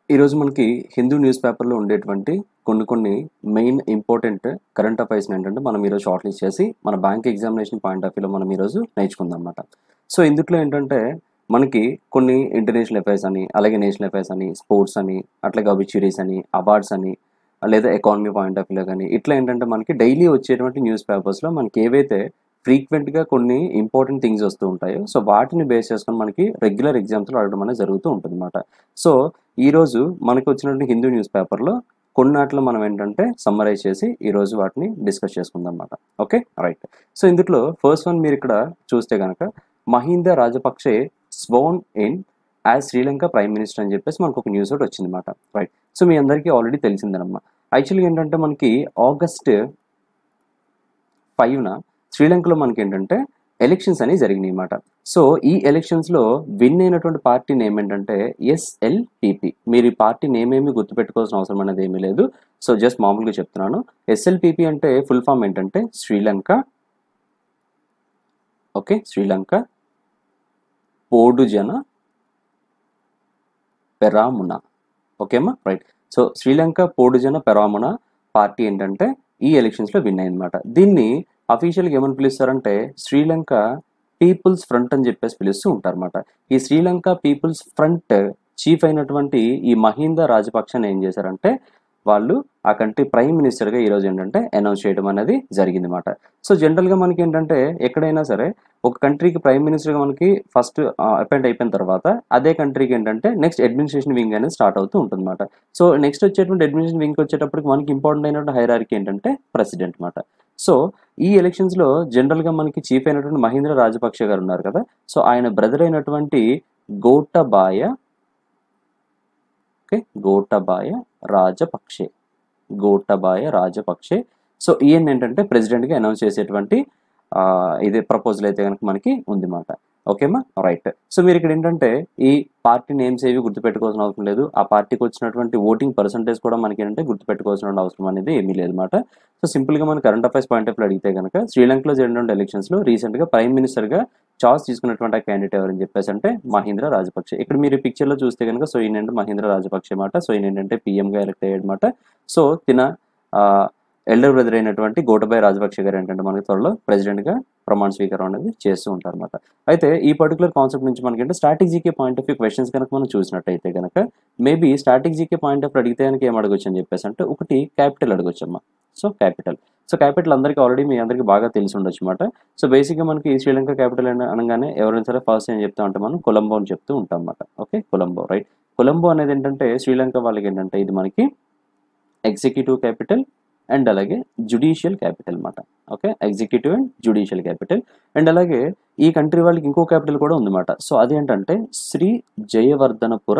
ఈరోజు మనకి హిందూ న్యూస్ పేపర్లో ఉండేటువంటి కొన్ని కొన్ని మెయిన్ ఇంపార్టెంట్ కరెంట్ అఫైర్స్ ఏంటంటే మనం ఈరోజు షార్ట్ లిస్ట్ చేసి మన బ్యాంక్ ఎగ్జామినేషన్ పాయింట్ ఆఫ్ వ్యూలో మనం ఈరోజు నేర్చుకుందాం అనమాట సో ఇందులో ఏంటంటే మనకి కొన్ని ఇంటర్నేషనల్ అఫైర్స్ అని అలాగే నేషనల్ అఫైర్స్ అని స్పోర్ట్స్ అని అట్లాగే అబిచ్యూరీస్ అని అవార్డ్స్ అని లేదా ఎకానమీ పాయింట్ ఆఫ్ వ్యూలో కానీ ఇట్లా ఏంటంటే మనకి డైలీ వచ్చేటువంటి న్యూస్ పేపర్స్లో మనకి ఏవైతే ఫ్రీక్వెంట్గా కొన్ని ఇంపార్టెంట్ థింగ్స్ వస్తూ ఉంటాయో సో వాటిని బేస్ చేసుకొని మనకి రెగ్యులర్ ఎగ్జామ్స్లో అడగడం అనేది జరుగుతూ ఉంటుంది అనమాట సో ఈరోజు మనకి వచ్చినటువంటి హిందూ న్యూస్ పేపర్లో కొన్నాట్లో మనం ఏంటంటే సమ్మరైజ్ చేసి ఈరోజు వాటిని డిస్కస్ చేసుకుందాం అనమాట ఓకే రైట్ సో ఇందులో ఫస్ట్ వన్ మీరు ఇక్కడ చూస్తే కనుక Mahinda Rajapaksa sworn in as Sri Lanka prime minister అని చెప్పేసి మనకు ఒక న్యూస్ ఒకటి వచ్చింది అనమాట రైట్ సో మీ అందరికీ ఆల్రెడీ తెలిసిందనమ్మా యాక్చువల్గా ఏంటంటే మనకి ఆగస్ట్ ఫైవ్న శ్రీలంకలో మనకి ఏంటంటే ఎలక్షన్స్ అనేవి జరిగినాయి అన్నమాట సో ఈ ఎలక్షన్స్లో విన్ అయినటువంటి పార్టీ నేమ్ ఏంటంటే ఎస్ఎల్పిపి మీరు ఈ పార్టీ నేమ్ ఏమి గుర్తుపెట్టుకోవాల్సిన అవసరం అనేది ఏమీ లేదు సో జస్ట్ మామూలుగా చెప్తున్నాను ఎస్ఎల్పిపి అంటే ఫుల్ ఫామ్ ఏంటంటే శ్రీలంక ఓకే శ్రీలంక పోడుజన పెరామున ఓకేమ్మా right so Sri Lanka Podujana Peramuna party ఏంటంటే ఈ ఎలక్షన్స్లో విన్ అయిందన్నమాట దీన్ని అఫీషియల్గా ఏమని పిలుస్తారంటే శ్రీలంక పీపుల్స్ ఫ్రంట్ అని చెప్పేసి పిలుస్తూ ఉంటారన్నమాట ఈ శ్రీలంక పీపుల్స్ ఫ్రంట్ చీఫ్ అయినటువంటి ఈ మహీంద రాజపక్షని ఏం చేశారంటే వాళ్ళు ఆ కంట్రీ ప్రైమ్ మినిస్టర్గా ఈరోజు ఏంటంటే అనౌన్స్ చేయడం అనేది జరిగింది అనమాట సో జనరల్గా మనకి ఏంటంటే ఎక్కడైనా సరే ఒక కంట్రీకి ప్రైమ్ మినిస్టర్గా మనకి ఫస్ట్ అపాయింట్ అయిపోయిన తర్వాత అదే కంట్రీకి ఏంటంటే నెక్స్ట్ అడ్మినిస్ట్రేషన్ వింగ్ అనేది స్టార్ట్ అవుతూ ఉంటుంది అనమాట సో నెక్స్ట్ వచ్చేటువంటి అడ్మినిస్ట్రేషన్ వింగ్ వచ్చేటప్పటికి మనకి ఇంపార్టెంట్ అయినటువంటి హైరార్కి ఏంటంటే ప్రెసిడెంట్ అనమాట సో ఈ ఎలక్షన్స్లో జనరల్గా మనకి చీఫ్ అయినటువంటి మహేంద్ర రాజపక్ష గారు ఉన్నారు కదా సో ఆయన బ్రదర్ అయినటువంటి గోటబాయ ఓకే గోటబాయ రాజపక్షే గోటబాయ రాజపక్షే సో ఈయన ఏంటంటే ప్రెసిడెంట్గా అనౌన్స్ చేసేటువంటి ఆ, ఇది ప్రపోజల్ అయితే కనుక మనకి ఉంది మాట ఓకేమా రైట్ సో మీరు ఇక్కడ ఏంటంటే ఈ పార్టీ నేమ్స్ ఏవి గుర్తుపెట్టుకోవాల్సిన అవసరం లేదు ఆ పార్టీకి వచ్చినటువంటి ఓటింగ్ పర్సంటేజ్ కూడా మనకి ఏంటంటే గుర్తుపెట్టుకోవాల్సిన అవసరం అనేది ఏమీ లేదు అనమాట సో సింపుల్గా మన కరెంట్ అఫైర్స్ పాయింట్ ఆఫ్ అడిగితే కనుక శ్రీలంకలో జరిగినటువంటి ఎలక్షన్స్లో రీసెంట్గా ప్రైమ్ మినిస్టర్గా చాయిస్ తీసుకున్నటువంటి ఆ క్యాండిడేట్ ఎవరని చెప్పేసి అంటే మహేంద్ర రాజపక్షే ఇక్కడ మీరు పిక్చర్లో చూస్తే కనుక సో ఈయన అంటే మహేంద్ర రాజపక్షే మాట సో ఈయన ఏంటంటే పీఎంగా ఎలక్ట్ అయ్యాడనమాట సో తిన ఎల్డర్ బ్రదర్ అయినటువంటి గోటబాయ్ రాజపక్ష గారు ఏంటంటే మనకి త్వరలో ప్రెసిడెంట్గా ప్రమాణ స్వీకారం అనేది చేస్తూ ఉంటారు అనమాట అయితే ఈ పర్టికులర్ కాన్సెప్ట్ నుంచి మనకి అంటే స్ట్రాటజీకే పాయింట్ ఆఫ్ వ్యూ క్వశ్చన్స్ కనుక మనం చూసినట్టయితే కనుక మేబీ స్ట్రాటజీకే పాయింట్ ఆఫ్ అడిగితే కనుక ఏం అడగొచ్చు అని చెప్పేసి అంటే ఒకటి క్యాపిటల్ అడగొచ్చమ్మా సో క్యాపిటల్ సో క్యాపిటల్ అందరికీ ఆల్రెడీ మీ అందరికీ బాగా తెలిసి ఉండొచ్చు అనమాట సో బేసిక్గా మనకి శ్రీలంక క్యాపిటల్ అనగానే ఎవరైనా సరే ఫస్ట్ ఏం చెప్తా ఉంటే మనం కొలంబో అని చెప్తూ ఉంటాం అనమాట ఓకే కొలంబో రైట్ కొలంబో అనేది ఏంటంటే శ్రీలంక వాళ్ళకి ఏంటంటే ఇది మనకి ఎగ్జిక్యూటివ్ క్యాపిటల్ అండ్ అలాగే జుడిషియల్ క్యాపిటల్ అనమాట okay executive and judicial capital and అలాగే ఈ కంట్రీ వాళ్ళకి ఇంకో క్యాపిటల్ కూడా ఉందన్నమాట సో అదేంటంటే శ్రీ జయవర్ధనపుర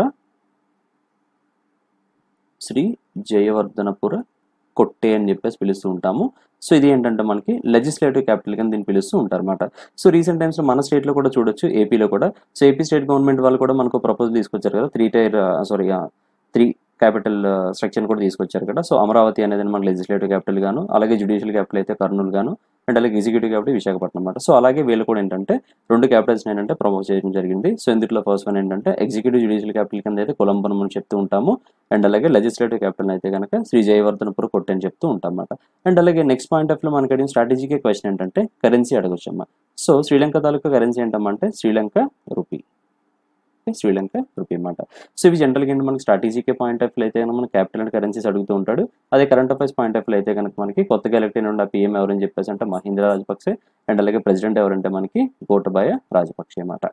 శ్రీ జయవర్ధనపుర కొట్టే అని చెప్పేసి పిలుస్తూ ఉంటాము సో ఇది ఏంటంటే మనకి లెజిస్లేటివ్ క్యాపిటల్ కింద దీన్ని పిలుస్తూ ఉంటారు అనమాట సో రీసెంట్ టైమ్స్లో మన స్టేట్లో కూడా చూడొచ్చు ఏపీలో కూడా సో ఏపీ స్టేట్ గవర్నమెంట్ వాళ్ళు కూడా మనకు ప్రపోజల్ తీసుకొచ్చారు కదా three tier sorry three capital structure కూడా తీసుకొచ్చారు కదా సో అమరావతి అనేది మన లెజిస్లేటివ్ క్యాపిటల్ గాను అలాగే జుడిషియల్ క్యాపిటల్ అయితే కర్నూలు గాను అండ్ అలాగే ఎగ్జిక్యూటివ్ క్యాపిటల్ విశాఖపట్నం అనమాట సో అలాగే వీళ్ళు కూడా ఏంటంటే రెండు క్యాపిటల్స్ ఏంటంటే ప్రమోట్ చేయడం జరిగింది సో ఇందులో ఫస్ట్ వన్ ఏంటంటే ఎగ్జిక్యూటివ్ జుడిషియల్ క్యాపిటల్ కింద అయితే కొలంబోని మనం చెప్తూ ఉంటాము అండ్ అలాగే లెజిస్లేటివ్ క్యాపిటల్ అయితే కనుక శ్రీ జయవర్ధనపుర కొట్టే అని చెప్తూ ఉంటాం అన్నమాట అండ్ అలాగే నెక్స్ట్ పాయింట్ ఆఫ్ లో మనకి అడిగిన స్ట్రాటజీకే క్వశ్చన్ ఏంటంటే కరెన్సీ అడగొచ్చమ్మా సో శ్రీలంక తాలూకా కరెన్సీ ఏంటమ్మంటే Sri Lanka rupee okay, Sri Lanka rupee అన్నమాట సో ఇవి జనరల్గా ఏంటి మనకి స్ట్రాటజీకే పాయింట్ ఆఫ్ వ్యూ అయితే కనుక మన క్యాపిటల్ అండ్ కరెన్సీస్ అడుగుతూ ఉంటాడు అదే current affairs point of view అయితే కనుక మనకి కొత్తగా ఎలక్ట్ అయిన పీఎం ఎవరని చెప్పేసి అంటే మహేంద్ర రాజపక్సే అండ్ అలాగే ప్రెసిడెంట్ ఎవరంటే మనకి గోటబాయ రాజపక్షే అన్నమాట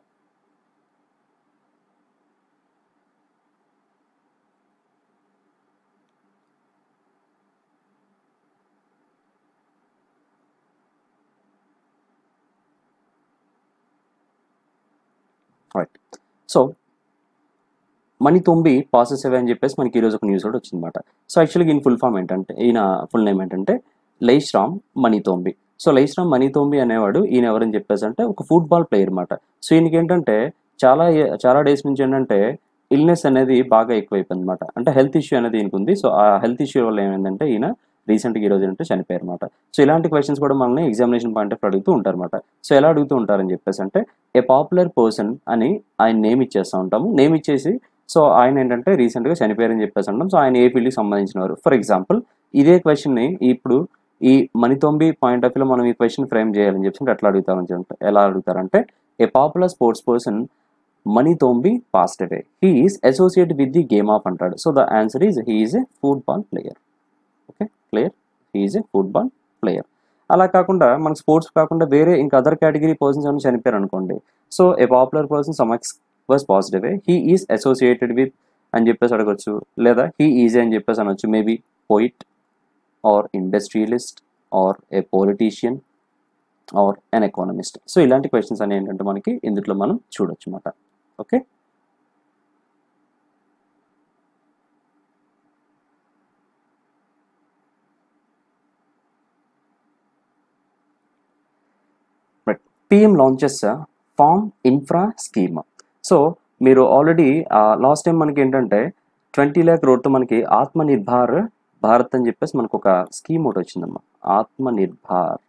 right so Manitombi passes away అని చెప్పేసి మనకి ఈరోజు ఒక న్యూస్ కూడా వచ్చిందన్నమాట సో యాక్చువల్గా ఈయన ఫుల్ ఫామ్ ఏంటంటే ఈయన ఫుల్ నేమ్ ఏంటంటే Laishram Manitombi so Laishram Manitombi అనేవాడు ఈయన ఎవరని చెప్పేసి అంటే ఒక ఫుట్బాల్ ప్లేయర్ అనమాట సో ఈయనకి ఏంటంటే చాలా ఏ- చాలా డేస్ నుంచి ఏంటంటే ఇల్నెస్ అనేది బాగా ఎక్కువైపోయింది అనమాట అంటే హెల్త్ ఇష్యూ అనేది ఈయనకు ఉంది సో ఆ హెల్త్ ఇష్యూ వల్ల ఏమైందంటే ఈయన రీసెంట్గా ఈ రోజు ఏంటంటే చనిపోయారు అనమాట సో ఇలాంటి క్వశ్చన్స్ కూడా మనల్ని ఎగ్జామినేషన్ పాయింట్ ఆఫ్ అడుగుతూ ఉంటారు అనమాట సో ఎలా అడుగుతూ ఉంటారని చెప్పేసి అంటే ఏ పాపులర్ పర్సన్ అని ఆయన నేమ్ ఇచ్చేస్తూ ఉంటాము నేమ్ ఇచ్చేసి సో ఆయన ఏంటంటే రీసెంట్గా చనిపోయారని చెప్పేసి అంటాం సో ఆయన ఏ ఫీల్డ్కి సంబంధించినవారు ఫర్ ఎగ్జాంపుల్ ఇదే క్వశ్చన్ని ఇప్పుడు ఈ మణితొంబి పాయింట్ ఆఫ్ వ్యూలో మనం ఈ క్వశ్చన్ ఫ్రేమ్ చేయాలని చెప్పి ఎట్లా అడుగుతారని చెప్పి ఎలా అడుగుతారంటే a popular sports person Manitombi passed away he is associate with the game of అంటాడు so the answer is he is a football player okay player he is a football player అలా కాకుండా మనకు స్పోర్ట్స్ కాకుండా వేరే ఇంకా other category persons ఏమైనా చనిపోయారు అనుకోండి so a popular person some x was positive he is associated with అని చెప్పేసి అడగచ్చు లేదా హీ ఈజ్ అని చెప్పేసి అనొచ్చు maybe poet or industrialist or a politician or an economist so ఇలాంటి క్వశ్చన్స్ అని ఏంటంటే మనకి ఇందులో మనం చూడొచ్చు అన్నమాట okay PM launches farm infra scheme so మీరు ఆల్రెడీ లాస్ట్ టైం మనకి ఏంటంటే ట్వంటీ ల్యాక్ రోడ్తో మనకి ఆత్మ నిర్భర్ భారత్ అని చెప్పేసి మనకు ఒక స్కీమ్ ఒకటి వచ్చిందమ్మా ఆత్మ నిర్భర్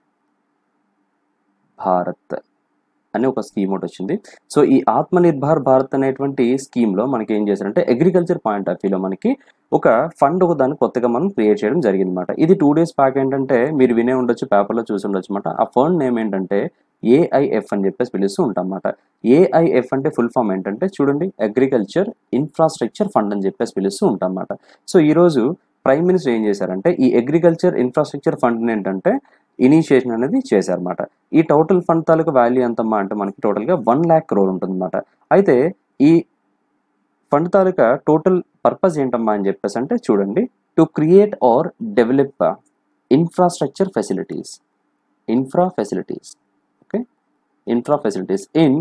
భారత్ అని ఒక స్కీమ్ ఒకటి వచ్చింది సో ఈ ఆత్మ నిర్భర్ భారత్ అనేటువంటి స్కీమ్లో మనకి ఏం చేశారంటే అగ్రికల్చర్ పాయింట్ ఆఫ్ వ్యూలో మనకి ఒక ఫండ్ ఒక దాన్ని కొత్తగా మనం క్రియేట్ చేయడం జరిగింది అనమాట ఇది టూ డేస్ బ్యాక్ ఏంటంటే మీరు వినే ఉండొచ్చు పేపర్లో చూసి ఉండొచ్చు అనమాట ఆ ఫండ్ నేమ్ ఏంటంటే ఏఐఎఫ్ అని చెప్పేసి పిలుస్తూ ఉంటాం అన్నమాట ఏఐఎఫ్ అంటే ఫుల్ ఫామ్ ఏంటంటే చూడండి అగ్రికల్చర్ ఇన్ఫ్రాస్ట్రక్చర్ ఫండ్ అని చెప్పేసి పిలుస్తూ ఉంటాం అన్నమాట సో ఈరోజు ప్రైమ్ మినిస్టర్ ఏం చేశారంటే ఈ అగ్రికల్చర్ ఇన్ఫ్రాస్ట్రక్చర్ ఫండ్ ఏంటంటే ఇనిషియేషన్ అనేది చేశారన్నమాట ఈ టోటల్ ఫండ్ తాలూకు వాల్యూ ఎంతమ్మా అంటే మనకి టోటల్గా వన్ ల్యాక్ క్రోర్ ఉంటుందన్నమాట అయితే ఈ ఫండ్ తాలూకా టోటల్ పర్పస్ ఏంటమ్మా అని చెప్పేసి అంటే చూడండి to create or develop infrastructure facilities infra facilities okay infra facilities in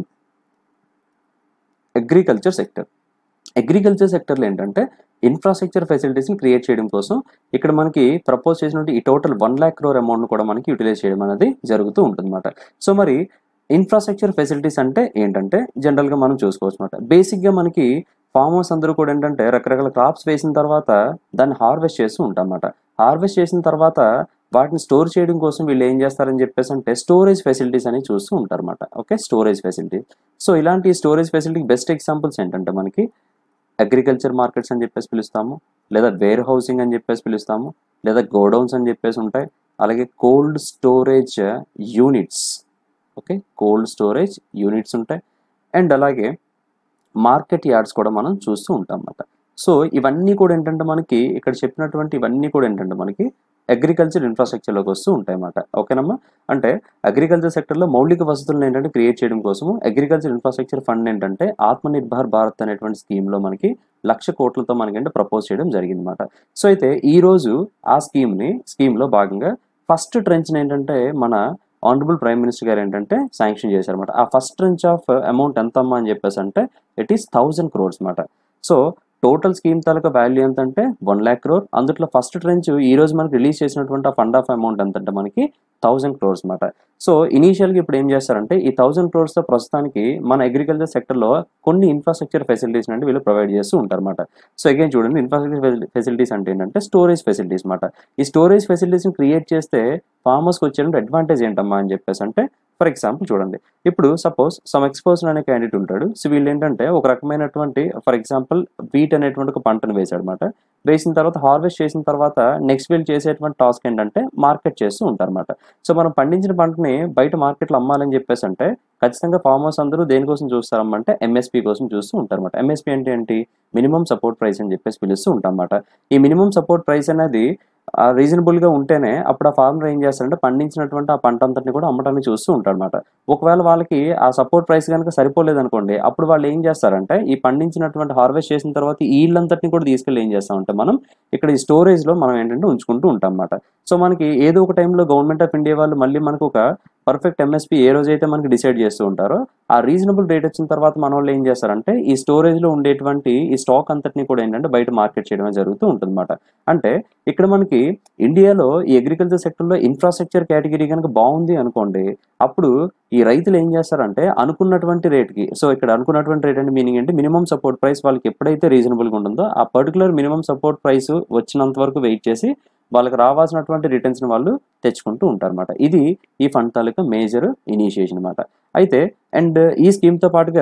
agriculture sector agriculture సెక్టర్లో ఏంటంటే ఇన్ఫ్రాస్ట్రక్చర్ ఫెసిలిటీస్ని క్రియేట్ చేయడం కోసం ఇక్కడ మనకి ప్రపోజ్ చేసినట్టు ఈ total one lakh crore amount కూడా మనకి యూటిలైజ్ చేయడం అనేది జరుగుతూ ఉంటుందన్నమాట సో మరి ఇన్ఫ్రాస్ట్రక్చర్ ఫెసిలిటీస్ అంటే ఏంటంటే జనరల్గా మనం చూసుకోవచ్చు అనమాట బేసిక్గా మనకి ఫార్మర్స్ అందరూ కూడా ఏంటంటే రకరకాల క్రాప్స్ వేసిన తర్వాత దాన్ని హార్వెస్ట్ చేస్తూ ఉంటాం అన్నమాట హార్వెస్ట్ చేసిన తర్వాత వాటిని స్టోర్ చేయడం కోసం వీళ్ళు ఏం చేస్తారని చెప్పేసి అంటే స్టోరేజ్ ఫెసిలిటీస్ అని చూస్తూ ఉంటారు అనమాట ఓకే స్టోరేజ్ ఫెసిలిటీ సో ఇలాంటి స్టోరేజ్ ఫెసిలిటీకి బెస్ట్ ఎగ్జాంపుల్స్ ఏంటంటే మనకి అగ్రికల్చర్ మార్కెట్స్ అని చెప్పేసి పిలుస్తాము లేదా వేర్ హౌసింగ్ అని చెప్పేసి పిలుస్తాము లేదా గోడౌన్స్ అని చెప్పేసి ఉంటాయి అలాగే cold storage units okay cold storage units ఉంటాయి అండ్ అలాగే మార్కెట్ యార్డ్స్ కూడా మనం చూస్తూ ఉంటాం అన్నమాట సో ఇవన్నీ కూడా ఏంటంటే మనకి ఇక్కడ చెప్పినటువంటి ఇవన్నీ కూడా ఏంటంటే మనకి అగ్రికల్చర్ ఇన్ఫ్రాస్ట్రక్చర్లోకి వస్తూ ఉంటాయి అన్నమాట ఓకేనమ్మా అంటే అగ్రికల్చర్ సెక్టర్లో మౌలిక వసతులను ఏంటంటే క్రియేట్ చేయడం కోసము అగ్రికల్చర్ ఇన్ఫ్రాస్ట్రక్చర్ ఫండ్ ఏంటంటే ఆత్మనిర్భర్ భారత్ అనేటువంటి స్కీమ్లో మనకి లక్ష కోట్లతో మనకంటే ప్రపోజ్ చేయడం జరిగిందన్నమాట సో అయితే ఈ రోజు ఆ స్కీమ్ని స్కీమ్లో భాగంగా ఫస్ట్ ట్రెంచ్ ఏంటంటే మన ఆనరబుల్ ప్రైమ్ మినిస్టర్ గారు ఏంటంటే శాంక్షన్ చేశారన్నమాట ఆ ఫస్ట్ ట్రెంచ్ ఆఫ్ అమౌంట్ ఎంత అమ్మా అని చెప్పేసి అంటే ఇట్ ఈస్ థౌజండ్ క్రోర్స్ అనమాట సో టోటల్ స్కీమ్ తాలూకా వాల్యూ ఎంత అంటే వన్ ల్యాక్ క్రోర్ అందులో ఫస్ట్ ట్రెంచ్ ఈ రోజు మనకి రిలీజ్ చేసినటువంటి ఆ ఫండ్ ఆఫ్ అమౌంట్ ఎంత అంటే మనకి థౌసండ్ క్రోర్స్ అనమాట సో ఇనీషియల్గా ఇప్పుడు ఏం చేస్తారంటే ఈ థౌసండ్ క్రోర్స్తో ప్రస్తుతానికి మన అగ్రికల్చర్ సెక్టర్లో కొన్ని ఇన్ఫ్రాస్ట్రక్చర్ ఫెసిలిటీస్ అంటే వీళ్ళు ప్రొవైడ్ చేస్తూ ఉంటారన్నమాట సో అగైన్ చూడండి ఇన్ఫ్రాస్ట్రక్చర్ ఫెసిలిటీస్ అంటే ఏంటంటే స్టోరేజ్ ఫెసిలిటీస్ అనమాట ఈ స్టోరేజ్ ఫెసిలిటీస్ని క్రియేట్ చేస్తే ఫార్మర్స్కి వచ్చేటువంటి అడ్వాంటేజ్ ఏంటమ్మా అని చెప్పేసి అంటే ఫర్ ఎగ్జాంపుల్ చూడండి ఇప్పుడు సపోజ్ సమ్ ఎక్స్పోజర్ అనే క్యాండిడేట్ ఉంటాడు సో వీళ్ళు ఏంటంటే ఒక రకమైనటువంటి ఫర్ ఎగ్జాంపుల్ వీట్ అనేటువంటి ఒక పంటను వేసాడు అనమాట వేసిన తర్వాత హార్వెస్ట్ చేసిన తర్వాత నెక్స్ట్ వీళ్ళు చేసేటువంటి టాస్క్ ఏంటంటే మార్కెట్ చేస్తూ ఉంటారన్నమాట సో మనం పండించిన పంటని బయట మార్కెట్లో అమ్మాలని చెప్పేసి అంటే ఖచ్చితంగా ఫార్మర్స్ అందరూ దేనికోసం చూస్తారమ్మంటే ఎంఎస్పీ కోసం చూస్తూ ఉంటారన్నమాట ఎంఎస్పీ అంటే ఏంటి మినిమం సపోర్ట్ ప్రైస్ అని చెప్పేసి పిలుస్తూ ఉంటారన్నమాట ఈ మినిమం సపోర్ట్ ప్రైస్ అనేది రీజనబుల్గా ఉంటేనే అప్పుడు ఆ ఫార్మర్ ఏం చేస్తారంటే పండించినటువంటి ఆ పంట అంతటిని కూడా అమ్మటానికి చూస్తూ ఉంటారన్నమాట ఒకవేళ వాళ్ళకి ఆ సపోర్ట్ ప్రైస్ కనుక సరిపోలేదు అనుకోండి అప్పుడు వాళ్ళు ఏం చేస్తారంటే ఈ పండించినటువంటి హార్వెస్ట్ చేసిన తర్వాత ఈ ఈళ్ళంతటిని కూడా తీసుకెళ్ళి ఏం చేస్తామంటే మనం ఇక్కడ ఈ స్టోరేజ్లో మనం ఏంటంటే ఉంచుకుంటూ ఉంటాం అన్నమాట సో మనకి ఏదో ఒక టైంలో గవర్నమెంట్ ఆఫ్ ఇండియా వాళ్ళు మళ్ళీ మనకు ఒక పర్ఫెక్ట్ ఎంఎస్పీ ఏ రోజైతే మనకి డిసైడ్ చేస్తూ ఉంటారో ఆ రీజనబుల్ రేట్ వచ్చిన తర్వాత మన వాళ్ళు ఏం చేస్తారంటే ఈ స్టోరేజ్లో ఉండేటువంటి ఈ స్టాక్ అంతటిని కూడా ఏంటంటే బయట మార్కెట్ చేయడం జరుగుతూ ఉంటుందన్నమాట అంటే ఇక్కడ మనకి ఇండియాలో ఈ అగ్రికల్చర్ సెక్టర్లో ఇన్ఫ్రాస్ట్రక్చర్ కేటగిరీ కనుక బాగుంది అనుకోండి అప్పుడు ఈ రైతులు ఏం చేస్తారంటే అనుకున్నటువంటి రేట్కి సో ఇక్కడ అనుకున్నటువంటి రేట్ అంటే మీనింగ్ ఏంటి మినిమం సపోర్ట్ ప్రైస్ వాళ్ళకి ఎప్పుడైతే రీజనబుల్గా ఉంటుందో ఆ పర్టికులర్ మినిమం సపోర్ట్ ప్రైస్ వచ్చినంత వరకు వెయిట్ చేసి వాళ్ళకి రావాల్సినటువంటి రిటర్న్స్ని వాళ్ళు తెచ్చుకుంటూ ఉంటారన్నమాట ఇది ఈ ఫండ్ తాలూకా మేజర్ ఇనిషియేషన్ అనమాట అయితే అండ్ ఈ స్కీమ్తో పాటుగా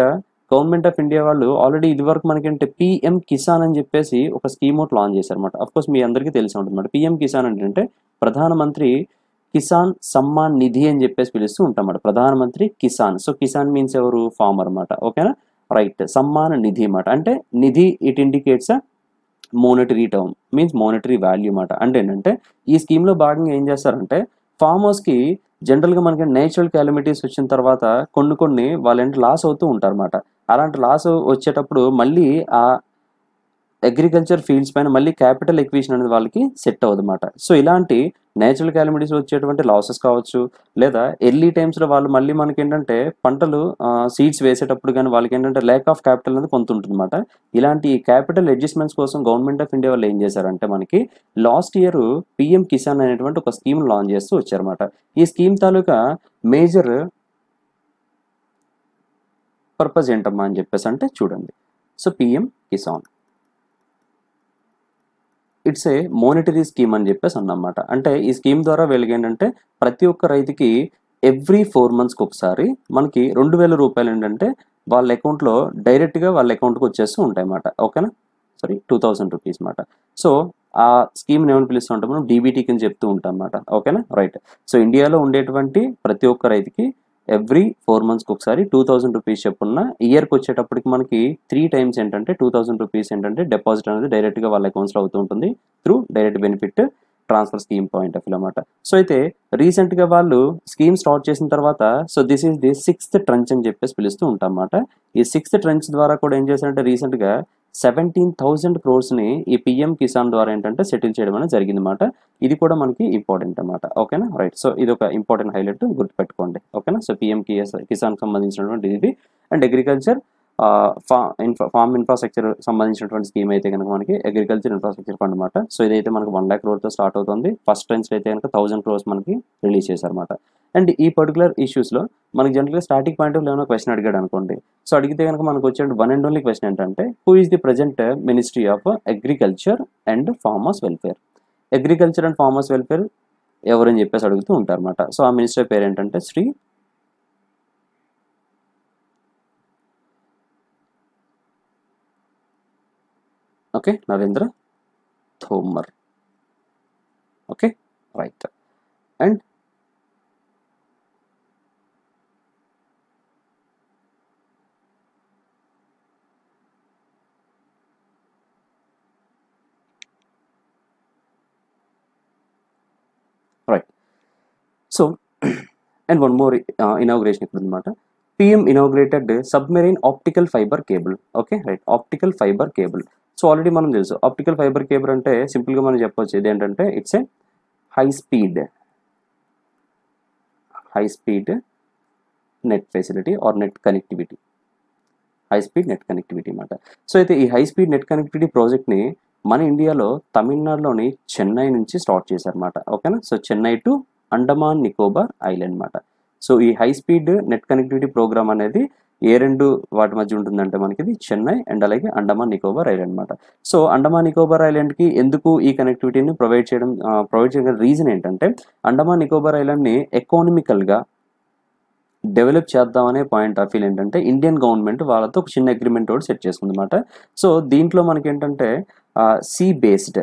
గవర్నమెంట్ ఆఫ్ ఇండియా వాళ్ళు ఆల్రెడీ ఇది వరకు మనకంటే పిఎం కిసాన్ అని చెప్పేసి ఒక స్కీమ్ ఒకటి లాంచ్ చేశారన్నమాట అఫ్ కోర్స్ మీ అందరికీ తెలిసి ఉంటుంది పిఎం కిసాన్ అంటే ప్రధానమంత్రి కిసాన్ సమ్మాన్ నిధి అని చెప్పేసి పిలుస్తూ ఉంటామన్నమాట ప్రధానమంత్రి కిసాన్ సో కిసాన్ మీన్స్ ఎవరు ఫార్మర్ అన్నమాట ఓకేనా రైట్ సమ్మాన్ నిధి అన్నమాట అంటే Nidhi it indicates monetary term means monetary value అన్నమాట అంటే ఏంటంటే ఈ స్కీమ్లో భాగంగా ఏం చేస్తారంటే ఫార్మర్స్కి జనరల్గా మనకి నేచురల్ క్యాలమిటీస్ వచ్చిన తర్వాత కొన్ని కొన్ని వాళ్ళంటే లాస్ అవుతూ ఉంటారు అనమాట అలాంటి లాస్ వచ్చేటప్పుడు మళ్ళీ ఆ అగ్రికల్చర్ ఫీల్డ్స్ పైన మళ్ళీ క్యాపిటల్ ఎక్విషన్ అనేది వాళ్ళకి సెట్ అవ్వదు అనమాట సో ఇలాంటి నేచురల్ క్యాలమిటీస్ వచ్చేటువంటి లాసెస్ కావచ్చు లేదా ఎర్లీ టైమ్స్లో వాళ్ళు మళ్ళీ మనకి ఏంటంటే పంటలు సీడ్స్ వేసేటప్పుడు కానీ వాళ్ళకి ఏంటంటే ల్యాక్ ఆఫ్ క్యాపిటల్ అనేది కొంత ఉంటుందన్నమాట ఇలాంటి క్యాపిటల్ అడ్జస్ట్మెంట్స్ కోసం గవర్నమెంట్ ఆఫ్ ఇండియా వాళ్ళు ఏం చేశారంటే మనకి లాస్ట్ ఇయర్ పిఎం కిసాన్ అనేటువంటి ఒక స్కీమ్ లాంచ్ చేస్తూ వచ్చారన్నమాట ఈ స్కీమ్ తాలూకా మేజర్ పర్పస్ ఏంటమ్మా అని చెప్పేసి అంటే చూడండి so PM Kisan it's a monetary scheme అని చెప్పేసి అన్నమాట అంటే ఈ స్కీమ్ ద్వారా వీళ్ళకి ఏంటంటే ప్రతి ఒక్క రైతుకి ఎవ్రీ ఫోర్ మంత్స్కి ఒకసారి మనకి రెండు వేల రూపాయలు ఏంటంటే వాళ్ళ అకౌంట్లో డైరెక్ట్గా వాళ్ళ అకౌంట్కి వచ్చేస్తూ ఉంటాయి అన్నమాట ఓకేనా సారీ టూ థౌసండ్ రూపీస్ అనమాట సో ఆ స్కీమ్ని ఏమని పిలుస్తూ ఉంటాం మనం డీబీటీ కింద చెప్తూ ఉంటాం అన్నమాట ఓకేనా రైట్ సో ఇండియాలో ఉండేటువంటి ప్రతి ఒక్క రైతుకి ఎవ్రీ ఫోర్ మంత్స్కి ఒకసారి టూ థౌసండ్ రూపీస్ చెప్పున్న ఇయర్కి వచ్చేటప్పటికి మనకి త్రీ టైమ్స్ ఏంటంటే టూ థౌసండ్ రూపీస్ ఏంటంటే డిపాజిట్ అనేది డైరెక్ట్గా వాళ్ళ అకౌంట్స్లో అవుతూ ఉంటుంది through direct benefit transfer scheme point of view అనమాట సో అయితే రీసెంట్గా వాళ్ళు స్కీమ్ స్టార్ట్ చేసిన తర్వాత so this is the sixth tranche అని చెప్పేసి పిలుస్తూ ఉంటాం అన్నమాట ఈ సిక్స్త్ ట్రంచ్ ద్వారా కూడా ఏం చేశారంటే రీసెంట్గా సెవెంటీన్ థౌసండ్ క్రోర్స్ని ఈ పిఎం కిసాన్ ద్వారా ఏంటంటే సెటిల్ చేయడం అనేది జరిగింది అనమాట ఇది కూడా మనకి ఇంపార్టెంట్ అనమాట ఓకేనా రైట్ సో ఇది ఒక ఇంపార్టెంట్ హైలైట్ గుర్తుపెట్టుకోండి ఓకేనా సో పిఎం కిసాన్ సంబంధించినటువంటి ఇది and agriculture farm infra farm infrastructure సంబంధించినటువంటి స్కీమ్ అయితే కనుక మనకి అగ్రికల్చర్ ఇన్ఫ్రాస్ట్రక్చర్ ఫండ్ అనమాట సో ఇదైతే మనకి వన్ ల్యాక్ క్రోర్తో స్టార్ట్ అవుతుంది ఫస్ట్ టైమ్స్ అయితే కనుక థౌసండ్ క్రోర్స్ మనకి రిలీజ్ చేశారన్నమాట అండ్ ఈ పర్టికులర్ ఇష్యూస్లో మనకి జనరల్గా స్టాటిక్ పాయింట్ ఆఫ్ ఏమైనా క్వశ్చన్ అడిగాడు అనుకోండి సో అడిగితే కనుక మనకు వచ్చే వన్ అండ్ ఓన్లీ క్వశ్చన్ ఏంటంటే who is the present ministry of agriculture and farmers welfare agriculture and farmers welfare ఎవరని చెప్పేసి అడుగుతూ ఉంటారు అనమాట సో ఆ మినిస్టర్ పేరు ఏంటంటే Shri okay Narendra Tomar okay right and right so and one more inauguration ఇక్కడ అనమాట PM inaugurated submarine optical fibre cable okay right optical fibre cable so already మనం తెలుసు ఆప్టికల్ ఫైబర్ కేబుల్ అంటే సింపుల్గా మనం చెప్పొచ్చు ఇది ఏంటంటే it's a high speed high speed net facility or net connectivity high speed net connectivity అనమాట so అయితే ఈ హై స్పీడ్ నెట్ కనెక్టివిటీ ప్రాజెక్ట్ని మన ఇండియాలో తమిళనాడులోని చెన్నై నుంచి స్టార్ట్ చేశారన్నమాట ఓకేనా so Chennai to Andaman Nicobar island అనమాట సో ఈ high speed net connectivity programme అనేది ఏ రెండు వాటి మధ్య ఉంటుందంటే మనకి ఇది చెన్నై అండ్ అలాగే అండమాన్ నికోబార్ ఐలాండ్ అనమాట సో అండమాన్ నికోబార్ ఐలాండ్కి ఎందుకు ఈ కనెక్టివిటీని ప్రొవైడ్ చేయడం ప్రొవైడ్ చేయడం రీజన్ ఏంటంటే అండమాన్ నికోబార్ ఐలాండ్ని ఎకానమికల్గా డెవలప్ చేద్దామనే పాయింట్ ఆఫ్ వ్యూ ఏంటంటే ఇండియన్ గవర్నమెంట్ వాళ్ళతో ఒక చిన్న అగ్రిమెంట్ ఒకటి సెట్ చేసుకుంది అనమాట సో దీంట్లో మనకి ఏంటంటే సీ బేస్డ్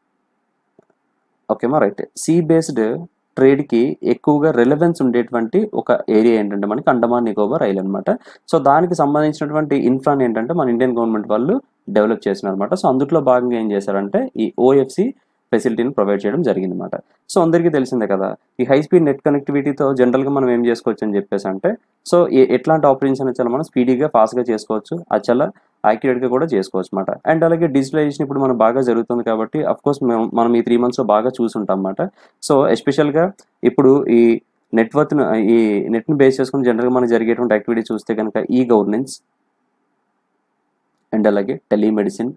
ఓకేమా రైట్ సీ బేస్డ్ ట్రేడ్కి ఎక్కువగా రిలవెన్స్ ఉండేటువంటి ఒక ఏరియా ఏంటంటే మనకి అండమాన్ నికోబార్ ఐలాండ్ అనమాట సో దానికి సంబంధించినటువంటి ఇన్ఫ్రాన్ ఏంటంటే మన ఇండియన్ గవర్నమెంట్ వాళ్ళు డెవలప్ చేసినారు అనమాట సో అందులో భాగంగా ఏం చేశారంటే ఈ ఓఎఫ్సి ఫెసిలిటీని ప్రొవైడ్ చేయడం జరిగింది అనమాట సో అందరికీ తెలిసిందే కదా ఈ హై స్పీడ్ నెట్ కనెక్టివిటీతో జనరల్గా మనం ఏం చేసుకోవచ్చు అని చెప్పేసి అంటే సో ఎట్లాంటి ఆపరేషన్స్ అనేది చాలా మనం స్పీడీగా ఫాస్ట్గా చేసుకోవచ్చు అది చాలా యాక్యురేట్గా కూడా చేసుకోవచ్చు అనమాట అండ్ అలాగే డిజిటలైజేషన్ ఇప్పుడు మనం బాగా జరుగుతుంది కాబట్టి కోర్స్ మేము మనం ఈ త్రీ మంత్స్లో బాగా చూసుంటాం అనమాట సో ఎస్పెషల్గా ఇప్పుడు ఈ నెట్వర్క్ను ఈ నెట్ని బేస్ చేసుకుని జనరల్గా మనకు జరిగేటువంటి యాక్టివిటీ చూస్తే కనుక ఈ గవర్నెన్స్ అండ్ అలాగే టెలిమెడిసిన్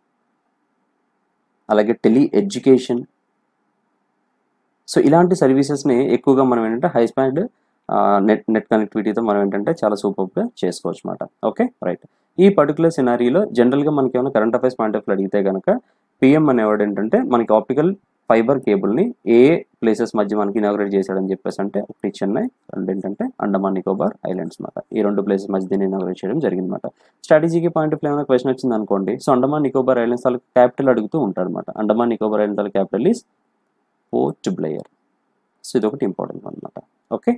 అలాగే టెలి ఎడ్యుకేషన్ సో ఇలాంటి సర్వీసెస్ని ఎక్కువగా మనం ఏంటంటే హై స్పీడ్ నెట్ నెట్ కనెక్టివిటీతో మనం ఏంటంటే చాలా సూపర్గా చేసుకోవచ్చు అనమాట ఓకే రైట్ ఈ పర్టికులర్ సినారీలో జనరల్గా మనకి ఏమైనా current affairs point of view అడిగితే కనుక పిఎం అనేవాడు ఏంటంటే మనకి ఆప్టికల్ ఫైబర్ కేబుల్ని ఏ ప్లేసెస్ మధ్య మనకి ఇనాగ్రేట్ చేశాడని చెప్పేసి అంటే ఒకటి చెన్నై రెండు ఏంటంటే అండమాన్ నికోబార్ ఐలాండ్స్ అనమాట ఈ రెండు ప్లేసెస్ మధ్య దీన్ని ఇనాగ్రేట్ చేయడం జరిగింది అనమాట స్ట్రాటజీకి పాయింట్ ఆఫ్ ఏమైనా క్వశ్చన్ వచ్చింది అనుకోండి సో అండమాన్ నికోబార్ ఐలాండ్స్ వాళ్ళకి క్యాపిటల్ అడుగుతూ ఉంటాడు అనమాట అండమాన్ నికోబార్ ఐలాండ్స్ వాళ్ళ capital is Port Blair so ఇది ఒకటి ఇంపార్టెంట్ అనమాట ఓకే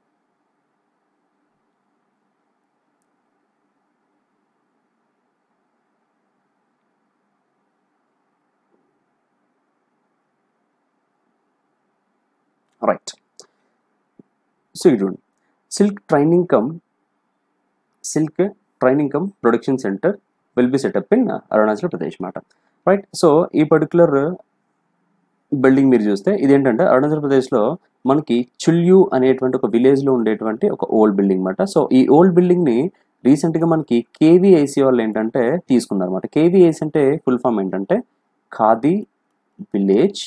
రైట్ సో ఇది చూడండి silk training cum silk training cum production centre will be set up in Arunachal Pradesh మాట రైట్ సో ఈ పర్టికులర్ బిల్డింగ్ మీరు చూస్తే ఇదేంటంటే అరుణాచల్ ప్రదేశ్లో మనకి చుల్యూ అనేటువంటి ఒక విలేజ్లో ఉండేటువంటి ఒక ఓల్డ్ బిల్డింగ్ అనమాట సో ఈ ఓల్డ్ బిల్డింగ్ని రీసెంట్గా మనకి కేవీఐసి వాళ్ళు ఏంటంటే తీసుకున్నారు అనమాట కేవీఐసి అంటే ఫుల్ ఫామ్ ఏంటంటే Khadi village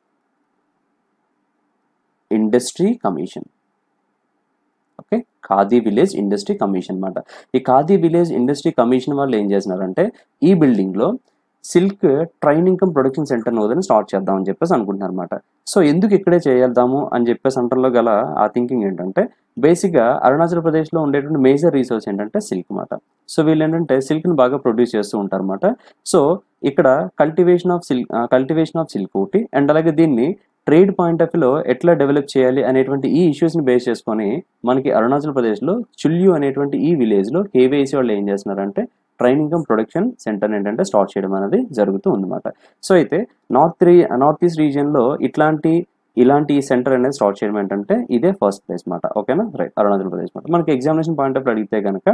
industry commission okay Khadi village industry commission అనమాట ఈ ఖాదీ విలేజ్ ఇండస్ట్రీ కమిషన్ వాళ్ళు ఏం చేస్తున్నారంటే ఈ బిల్డింగ్లో silk training cum production centre నోదని స్టార్ట్ చేద్దాం అని చెప్పేసి అనుకుంటున్నారు అనమాట సో ఎందుకు ఇక్కడే చేద్దాము అని చెప్పేసి అంటర్లో గల ఆ థింకింగ్ ఏంటంటే బేసిక్గా అరుణాచల్ ప్రదేశ్లో ఉండేటువంటి మేజర్ రీసోర్స్ ఏంటంటే సిల్క్ అనమాట సో వీళ్ళు ఏంటంటే సిల్క్ని బాగా ప్రొడ్యూస్ చేస్తూ ఉంటారు అనమాట సో ఇక్కడ cultivation of silk cultivation of silk ఒకటి అండ్ అలాగే దీన్ని ట్రేడ్ పాయింట్ ఆఫ్ వ్యూలో ఎట్లా డెవలప్ చేయాలి అనేటువంటి ఈ ఇష్యూస్ని బేస్ చేసుకొని మనకి అరుణాచల్ ప్రదేశ్లో చుల్యూ అనేటువంటి ఈ విలేజ్లో కేవీఐసీ వాళ్ళు ఏం చేస్తున్నారంటే ట్రైనింగ్ కమ్ ప్రొడక్షన్ సెంటర్ ఏంటంటే స్టార్ట్ చేయడం అనేది జరుగుతూ ఉందన్నమాట సో అయితే నార్త్ రీ నార్త్ ఈస్ట్ రీజియన్లో ఇట్లాంటి ఇలాంటి సెంటర్ అనేది స్టార్ట్ చేయడం ఏంటంటే ఇదే ఫస్ట్ ప్లేస్ మాట ఓకేనా రైట్ అరుణాచల్ ప్రదేశ్ మాట మనకి ఎగ్జామినేషన్ పాయింట్ ఆఫ్ అడిగితే కనుక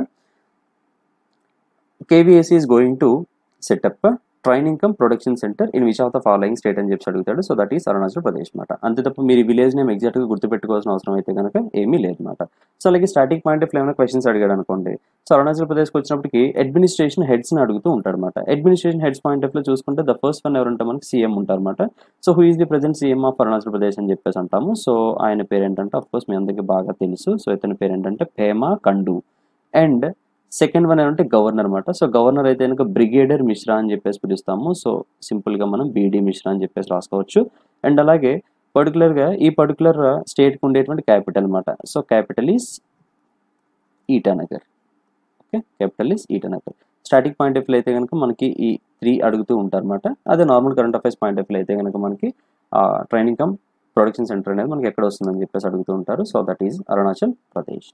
KVSC is going to set up training cum production centre in which of the following state అని చెప్పి అడుగుతాడు so that is Arunachal Pradesh మాట అంతే తప్ప మీరు విలేజ్ నేమ్ ఎగ్జాక్ట్గా గుర్తుపెట్టుకోవాల్సిన అవసరం అయితే కనుక ఏమీ లేదన్నమాట సో అలాగే స్టాటిక్ పాయింట్ ఆఫ్ ఏమైనా క్వశ్చన్స్ అడిగాడు అనుకోండి సో అరుణాచల్ ప్రదేశ్కి వచ్చినప్పటికి అడ్మినిస్ట్రేషన్ హెడ్స్ని అడుగుతూ ఉంటాడు అనమాట అడ్మినిస్ట్రేషన్ హెడ్స్ పాయింట్ ఆఫ్ లో చూసుకుంటే ద ఫస్ట్ వన్ ఎవరంటే మనకి సీఎం ఉంటారన్నమాట so who is the present CM of Arunachal Pradesh అని చెప్పేసి అంటాము సో ఆయన పేరు ఏంటంటే అఫ్ కోర్స్ మీ అందరికీ బాగా తెలుసు సో ఇతని పేరు ఏంటంటే Pema Khandu and second one ఏంటంటే గవర్నర్ అనమాట సో గవర్నర్ అయితే కనుక బ్రిగేడియర్ మిశ్రా అని చెప్పేసి పిలుస్తాము సో సింపుల్గా మనం బీడీ మిశ్రా అని చెప్పేసి రాసుకోవచ్చు అండ్ అలాగే పర్టికులర్గా ఈ పర్టికులర్ స్టేట్కి ఉండేటువంటి క్యాపిటల్ అనమాట so capital is Itanagar okay capital is Itanagar static point of view అయితే కనుక మనకి ఈ త్రీ అడుగుతూ ఉంటారు అనమాట అదే normal current affairs point of view అయితే కనుక మనకి ట్రైనింగ్ కమ్ ప్రొడక్షన్ సెంటర్ అనేది మనకి ఎక్కడ వస్తుందని చెప్పేసి అడుగుతూ ఉంటారు so that is Arunachal Pradesh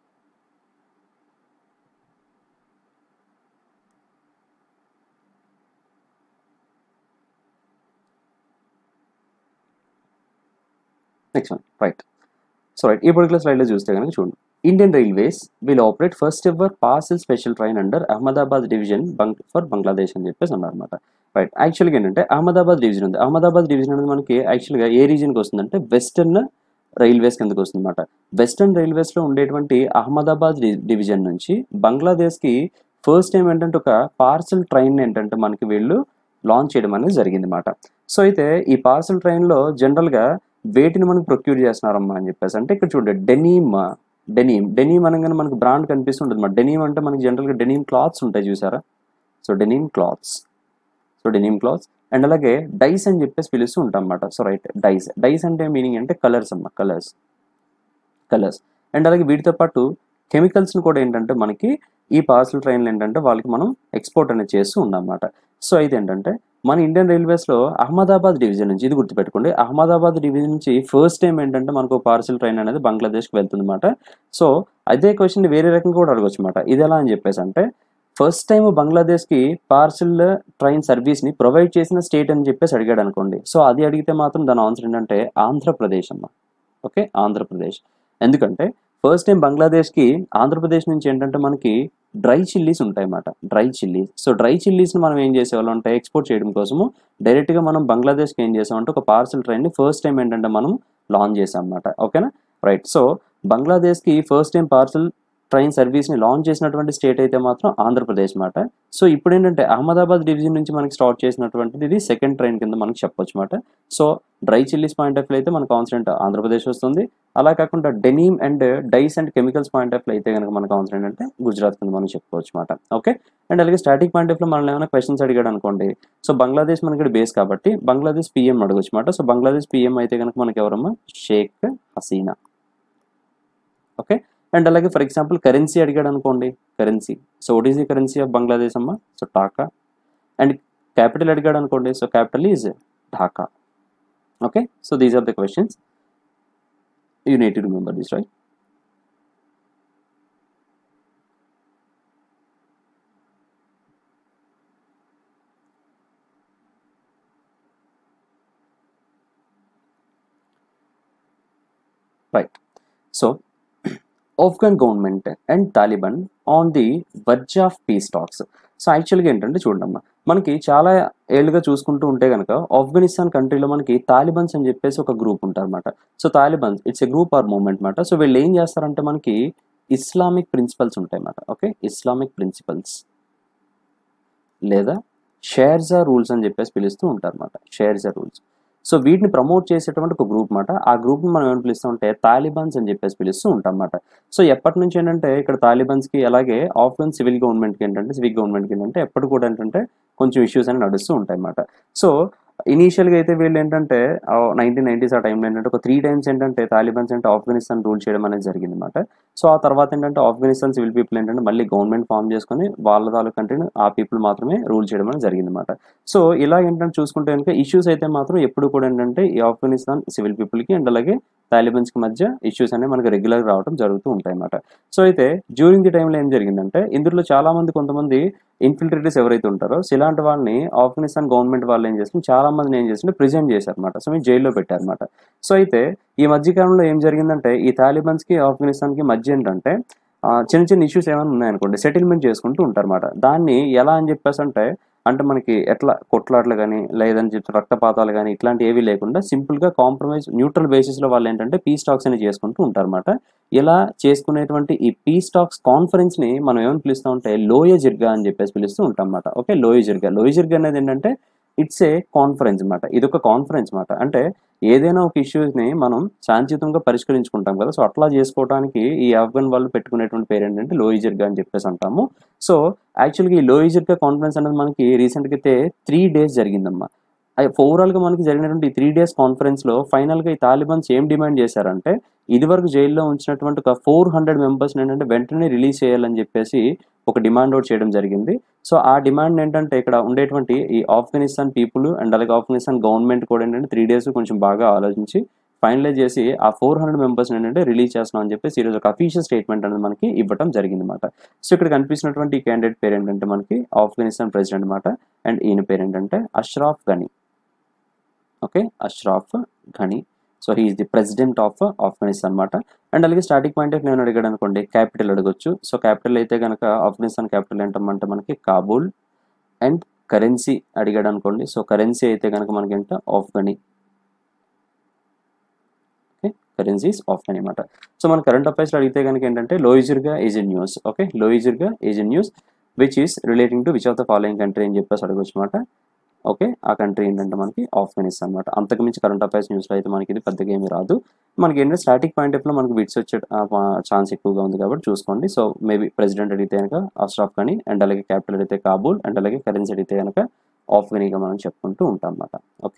next one right so right ఈ పర్టికులర్ స్లైడ్లో చూస్తే కనుక చూడండి Indian railways will operate first ever parcel special train under Ahmedabad division Bang for Bangladesh అని చెప్పేసి అన్నారన్నమాట రైట్ యాక్చువల్గా ఏంటంటే అహ్మదాబాద్ డివిజన్ ఉంది అహ్మదాబాద్ డివిజన్ అనేది మనకి యాక్చువల్గా ఏ రీజన్కి వస్తుందంటే వెస్టర్న్ రైల్వేస్ కిందకి వస్తుంది అనమాట వెస్టర్న్ రైల్వేస్లో ఉండేటువంటి అహ్మదాబాద్ డివిజన్ నుంచి బంగ్లాదేశ్కి ఫస్ట్ టైం ఏంటంటే ఒక పార్సల్ ట్రైన్ ఏంటంటే మనకి వీళ్ళు లాంచ్ చేయడం అనేది జరిగింది అనమాట సో అయితే ఈ పార్సల్ ట్రైన్లో జనరల్గా వేటిని మనకు ప్రొక్యూర్ చేస్తున్నారమ్మా అని చెప్పేసి అంటే ఇక్కడ చూడండి డెనీమ్ డెనీమ్ డెనీమ్ అనగానే మనకు బ్రాండ్ కనిపిస్తుంటుంది అనమాట డెనీమ్ అంటే మనకి జనరల్గా డెనీమ్ క్లాత్స్ ఉంటాయి చూసారా so denim clothes so denim clothes and అలాగే డైస్ అని చెప్పేసి పిలుస్తూ ఉంటాం అనమాట సో రైట్ డైస్ డైస్ అంటే మీనింగ్ అంటే కలర్స్ అమ్మ కలర్స్ కలర్స్ అండ్ అలాగే వీటితో పాటు కెమికల్స్ని కూడా ఏంటంటే మనకి ఈ పార్సల్ ట్రైన్లు ఏంటంటే వాళ్ళకి మనం ఎక్స్పోర్ట్ అనేది చేస్తూ ఉన్నామన్నమాట సో అయితే ఏంటంటే మన ఇండియన్ రైల్వేస్లో అహ్మదాబాద్ డివిజన్ నుంచి ఇది గుర్తుపెట్టుకోండి అహ్మదాబాద్ డివిజన్ నుంచి ఫస్ట్ టైం ఏంటంటే మనకు పార్సల్ ట్రైన్ అనేది బంగ్లాదేశ్కి వెళ్తుంది అనమాట సో అదే క్వశ్చన్ వేరే రకంగా కూడా అడగచ్చు అనమాట ఇది ఎలా అని చెప్పేసి అంటే ఫస్ట్ టైం బంగ్లాదేశ్కి పార్సల్ ట్రైన్ సర్వీస్ని ప్రొవైడ్ చేసిన స్టేట్ అని చెప్పేసి అడిగాడు అనుకోండి సో అది అడిగితే మాత్రం దాని ఆన్సర్ ఏంటంటే ఆంధ్రప్రదేశ్ అమ్మ ఓకే ఆంధ్రప్రదేశ్ ఎందుకంటే ఫస్ట్ టైం బంగ్లాదేశ్కి ఆంధ్రప్రదేశ్ నుంచి ఏంటంటే మనకి డ్రై చిల్లీస్ ఉంటాయి అన్నమాట డ్రై చిల్లీస్ సో డ్రై చిల్లీస్ని మనం ఏం చేసేవాళ్ళం అంటే ఎక్స్పోర్ట్ చేయడం కోసము డైరెక్ట్గా మనం బంగ్లాదేశ్కి ఏం చేసామంటే ఒక పార్సల్ ట్రైన్ని ఫస్ట్ టైం ఏంటంటే మనం లాంచ్ చేసాం అనమాట ఓకేనా రైట్ సో బంగ్లాదేశ్కి ఫస్ట్ టైం పార్సల్ ట్రైన్ సర్వీస్ని లాంచ్ చేసినటువంటి స్టేట్ అయితే మాత్రం ఆంధ్రప్రదేశ్ మాట సో ఇప్పుడు ఏంటంటే అహ్మదాబాద్ డివిజన్ నుంచి మనకి స్టార్ట్ చేసినటువంటిది ఇది సెకండ్ ట్రైన్ కింద మనకి చెప్పొచ్చు మాట so dry chillies point of అయితే మన కాన్సెంట్ ఆంధ్రప్రదేశ్ వస్తుంది అలా కాకుండా denim and dyes and chemicals point of అయితే కనుక మన కాన్సెంట్ అంటే గుజరాత్ కింద మనం చెప్పుకోవచ్చు మాట ఓకే అండ్ అలాగే స్టాటిక్ పాయింట్ ఆఫ్ మనం ఏమైనా క్వశ్చన్స్ అడిగాడు అనుకోండి సో బంగ్లాదేశ్ మనకి బేస్ కాబట్టి బంగ్లాదేశ్ పిఎం అడగొచ్చు మాట సో బంగ్లాదేశ్ పిఎం అయితే కనుక మనకి ఎవరమ్మా షేక్ హసీనా ఓకే అండ్ అలాగే ఫర్ ఎగ్జాంపుల్ కరెన్సీ అడిగాడు అనుకోండి currency so what is the currency of Bangladesh అమ్మా సో టాకా అండ్ క్యాపిటల్ అడిగాడు అనుకోండి so capital is Dhaka okay so these are the questions you need to remember this right right so Afghan government and Taliban on the verge of peace talks so యాక్చువల్గా ఏంటంటే చూడమ్మా మనకి చాలా ఏళ్ళుగా చూసుకుంటూ ఉంటే కనుక ఆఫ్ఘనిస్తాన్ కంట్రీలో మనకి తాలిబన్స్ అని చెప్పేసి ఒక గ్రూప్ ఉంటారన్నమాట so Talibans it's a group or movement అనమాట సో వీళ్ళు ఏం చేస్తారంటే మనకి ఇస్లామిక్ ప్రిన్సిపల్స్ ఉంటాయి అన్నమాట ఓకే ఇస్లామిక్ ప్రిన్సిపల్స్ లేదా షేర్జా రూల్స్ అని చెప్పేసి పిలుస్తూ ఉంటారు అనమాట షేర్జా రూల్స్ సో వీటిని ప్రమోట్ చేసేటువంటి ఒక గ్రూప్ మాట ఆ గ్రూప్ని మనం ఏమని పిలుస్తూ ఉంటే తాలిబాన్స్ అని చెప్పేసి పిలుస్తూ ఉంటాం అన్నమాట సో ఎప్పటి నుంచి ఏంటంటే ఇక్కడ తాలిబాన్స్కి అలాగే ఆఫ్ఘన్ సివిల్ గవర్నమెంట్కి ఏంటంటే సివిల్ గవర్నమెంట్కి ఏంటంటే ఎప్పుడు కూడా ఏంటంటే కొంచెం ఇష్యూస్ అని నడుస్తూ ఉంటాయి అన్నమాట సో ఇనీషియల్గా అయితే వీళ్ళు ఏంటంటే నైన్టీన్ నైన్టీస్ ఆ టైంలో ఏంటంటే ఒక త్రీ టైమ్స్ ఏంటంటే తాలిబాన్స్ అంటే ఆఫ్ఘనిస్తాన్ రూల్ చేయడం అనేది జరిగింది అనమాట సో ఆ తర్వాత ఏంటంటే ఆఫ్ఘనిస్తాన్ సివిల్ పీపుల్ ఏంటంటే మళ్ళీ గవర్నమెంట్ ఫామ్ చేసుకొని వాళ్ళ తాలూకు కంట్రీని ఆ పీపుల్ మాత్రమే రూల్ చేయడం అనేది జరిగింది అనమాట సో ఇలా ఏంటంటే చూసుకుంటే కనుక ఇష్యూస్ అయితే మాత్రం ఎప్పుడు కూడా ఏంటంటే ఈ ఆఫ్ఘనిస్తాన్ సివిల్ పీపుల్కి అండ్ అలాగే తాలిబన్స్కి మధ్య ఇష్యూస్ అనేవి మనకి రెగ్యులర్గా రావడం జరుగుతూ ఉంటాయి అన్నమాట సో అయితే డ్యూరింగ్ ది టైంలో ఏం జరిగిందంటే ఇందులో చాలా మంది కొంతమంది ఇన్ఫిల్ట్రేటర్స్ ఎవరైతే ఉంటారో సో ఇలాంటి వాళ్ళని ఆఫ్ఘనిస్తాన్ గవర్నమెంట్ వాళ్ళు ఏం చేస్తుంది చాలా మందిని ఏం చేస్తుంటే ప్రిజెంట్ చేశారన్నమాట సో మీరు జైల్లో పెట్టారన్నమాట సో అయితే ఈ మధ్యకాలంలో ఏం జరిగిందంటే ఈ తాలిబన్స్కి ఆఫ్ఘనిస్తాన్కి మధ్య ఏంటంటే ఆ, చిన్న చిన్న ఇష్యూస్ ఏమైనా ఉన్నాయనుకోండి సెటిల్మెంట్ చేసుకుంటూ ఉంటారన్నమాట దాన్ని ఎలా అని చెప్పేసి అంటే అంటే మనకి ఎట్లా కొట్లాటలు కానీ లేదని చెప్పి రక్తపాతాలు కానీ ఇట్లాంటి ఏవి లేకుండా సింపుల్గా కాంప్రమైజ్ న్యూట్రల్ బేసిస్లో వాళ్ళు ఏంటంటే పీస్ టాక్స్ అని చేసుకుంటూ ఉంటారన్నమాట ఇలా చేసుకునేటువంటి ఈ పీస్ టాక్స్ కాన్ఫరెన్స్ని మనం ఏమని పిలుస్తూ ఉంటే లోయ జిర్గా అని చెప్పేసి పిలుస్తూ ఉంటాం అన్నమాట ఓకే లోయ జిర్గా లోయ జిర్గా అనేది ఏంటంటే ఇట్స్ ఏ కాన్ఫరెన్స్ అనమాట ఇది ఒక కాన్ఫరెన్స్ అనమాట అంటే ఏదైనా ఒక ఇష్యూస్ని మనం శాంతియుతంగా పరిష్కరించుకుంటాం కదా సో అట్లా చేసుకోవడానికి ఈ ఆఫ్ఘన్ వాళ్ళు పెట్టుకునేటువంటి పేరు ఏంటంటే లోయిజర్గా అని చెప్పేసి అంటాము సో యాక్చువల్గా ఈ లోయిజర్గా కాన్ఫరెన్స్ అనేది మనకి రీసెంట్గా అయితే త్రీ డేస్ జరిగిందమ్మా ఓవరాల్గా మనకి జరిగినటువంటి ఈ త్రీ డేస్ కాన్ఫరెన్స్లో ఫైనల్గా ఈ తాలిబాన్స్ ఏం డిమాండ్ చేశారంటే ఇదివరకు జైల్లో ఉంచినటువంటి ఒక ఫోర్ హండ్రెడ్ మెంబర్స్ని ఏంటంటే వెంటనే రిలీజ్ చేయాలని చెప్పేసి ఒక డిమాండ్ అవుట్ చేయడం జరిగింది సో ఆ డిమాండ్ ఏంటంటే ఇక్కడ ఉండేటువంటి ఈ ఆఫ్ఘనిస్తాన్ పీపుల్ అండ్ అలాగే ఆఫ్ఘనిస్తాన్ గవర్నమెంట్ కూడా ఏంటంటే త్రీ డేస్ కొంచెం బాగా ఆలోచించి ఫైనలైజ్ చేసి ఆ ఫోర్ హండ్రెడ్ మెంబర్స్ ఏంటంటే రిలీజ్ చేస్తున్నాం అని చెప్పేసి ఈరోజు ఒక అఫీషియల్ స్టేట్మెంట్ అనేది మనకి ఇవ్వడం జరిగింది అనమాట సో ఇక్కడ కనిపిస్తున్నటువంటి ఈ క్యాండిడేట్ పేరు ఏంటంటే మనకి ఆఫ్ఘనిస్తాన్ ప్రెసిడెంట్ అనమాట అండ్ ఈయన పేరు ఏంటంటే అష్రాఫ్ గనీ okay Ashraf Ghani so he is the president of Afghanistan అనమాట అండ్ అలాగే స్టార్టింగ్ పాయింట్ ఆఫ్ నేను అడిగాడు అనుకోండి క్యాపిటల్ అడగొచ్చు సో క్యాపిటల్ అయితే కనుక ఆఫ్ఘనిస్తాన్ క్యాపిటల్ ఏంటంటే మనకి కాబూల్ అండ్ కరెన్సీ అడిగాడు అనుకోండి సో కరెన్సీ అయితే కనుక మనకి ఏంట ఆఫ్ఘనీ ఓకే కరెన్సీస్ ఆఫ్ఘనీ అనమాట సో మన కరెంట్ అఫైర్స్లో అడిగితే కనుక ఏంటంటే Loya Jirga is in news okay Loya Jirga is in news which is relating to which of the following country అని చెప్పేసి అడగొచ్చు అనమాట ఓకే ఆ కంట్రీ ఏంటంటే మనకి ఆఫ్ఘనిస్తాన్ అనమాట అంతకుమించి కరెంట్ అఫైర్స్ న్యూస్లో అయితే మనకి ఇది పెద్దగా ఏమీ రాదు మనకి ఏంటంటే స్టాటిక్ పాయింట్ ఆఫ్లో మనకి బిట్స్ వచ్చే ఛాన్స్ ఎక్కువగా ఉంది కాబట్టి చూసుకోండి సో మేబీ ప్రెసిడెంట్ అడిగితే కనుక అష్రాఫ్ కానీ అండ్ అలాగే క్యాపిటల్ అడిగితే కాబూల్ అండ్ అలాగే కరెన్సీ అడిగితే కనుక ఆఫ్ఘనీగా మనం చెప్పుకుంటూ ఉంటాం అన్నమాట okay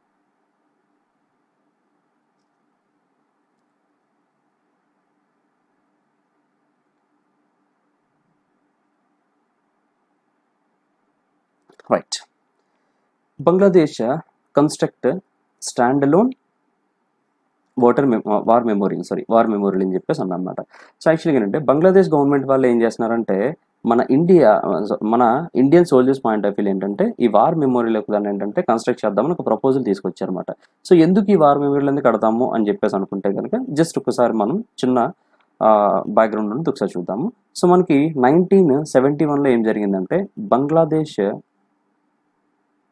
right Bangladesh construct standalone water war memorial sorry war memorial అని చెప్పేసి అన్నమాట సో యాక్చువల్గా ఏంటంటే బంగ్లాదేశ్ గవర్నమెంట్ వాళ్ళు ఏం చేస్తున్నారంటే మన ఇండియా మన Indian soldiers point of view ఏంటంటే ఈ వార్ మెమోరియల్ యొక్క దాన్ని ఏంటంటే కన్స్ట్రక్ట్ చేద్దామని ఒక ప్రపోజల్ తీసుకొచ్చారన్నమాట సో ఎందుకు ఈ వార్ మెమోరియల్ ఎందుకు కడతాము అని చెప్పేసి అనుకుంటే కనుక జస్ట్ ఒకసారి మనం చిన్న బ్యాక్గ్రౌండ్ నుండి ఒకసారి చూద్దాము సో మనకి నైన్టీన్ సెవెంటీ వన్లో ఏం జరిగిందంటే బంగ్లాదేశ్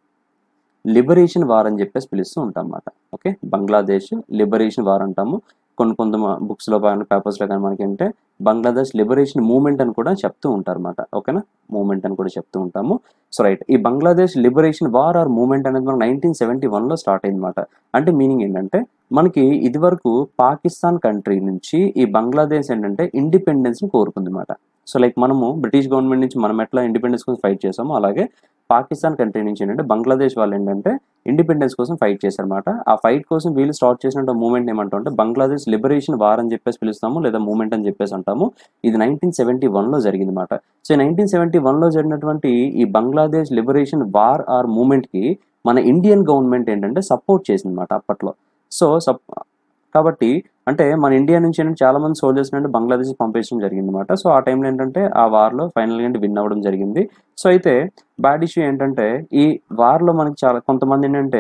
లిబరేషన్ వార్ అని చెప్పేసి పిలుస్తూ ఉంటాం అన్నమాట ఓకే బంగ్లాదేశ్ లిబరేషన్ వార్ అంటాము కొన్ని కొంత బుక్స్లో కానీ పేపర్స్లో కానీ మనకి ఏంటంటే బంగ్లాదేశ్ లిబరేషన్ మూమెంట్ అని కూడా చెప్తూ ఉంటారు అనమాట ఓకేనా మూమెంట్ అని కూడా చెప్తూ ఉంటాము సో రైట్ ఈ Bangladesh liberation war or movement అనేది మనకు నైన్టీన్ సెవెంటీ వన్లో స్టార్ట్ అయింది అనమాట అంటే మీనింగ్ ఏంటంటే మనకి ఇదివరకు పాకిస్తాన్ కంట్రీ నుంచి ఈ బంగ్లాదేశ్ ఏంటంటే ఇండిపెండెన్స్ని కోరుకుంది అనమాట సో లైక్ మనము బ్రిటిష్ గవర్నమెంట్ నుంచి మనం ఎట్లా ఇండిపెండెన్స్ కోసం ఫైట్ చేసామో అలాగే పాకిస్తాన్ కంట్రీ నుంచి ఏంటంటే బంగ్లాదేశ్ వాళ్ళు ఏంటంటే ఇండిపెండెన్స్ కోసం ఫైట్ చేశారన్నమాట ఆ ఫైట్ కోసం వీళ్ళు స్టార్ట్ చేసిన మూమెంట్ ఏమంటాం అంటే బంగ్లాదేశ్ లిబరేషన్ వార్ అని చెప్పేసి పిలుస్తాము లేదా మూమెంట్ అని చెప్పేసి అంటాము ఇది నైన్టీన్ సెవెంటీ వన్లో జరిగింది అనమాట సో నైన్టీన్ సెవెంటీ వన్లో జరిగినటువంటి ఈ బంగ్లాదేశ్ లిబరేషన్ వార్ ఆర్ మూమెంట్కి మన ఇండియన్ గవర్నమెంట్ ఏంటంటే సపోర్ట్ చేసింది అనమాట అప్పట్లో సో సప్ కాబట్టి అంటే మన ఇండియా నుంచి ఏంటంటే చాలా మంది సోల్జర్స్ అంటే బంగ్లాదేశ్ పంపించడం జరిగింది అనమాట సో ఆ టైంలో ఏంటంటే ఆ వార్లో ఫైనల్గా ఏంటి విన్ అవ్వడం జరిగింది సో అయితే బ్యాడ్ ఇష్యూ ఏంటంటే ఈ వార్లో మనకి చాలా కొంతమంది ఏంటంటే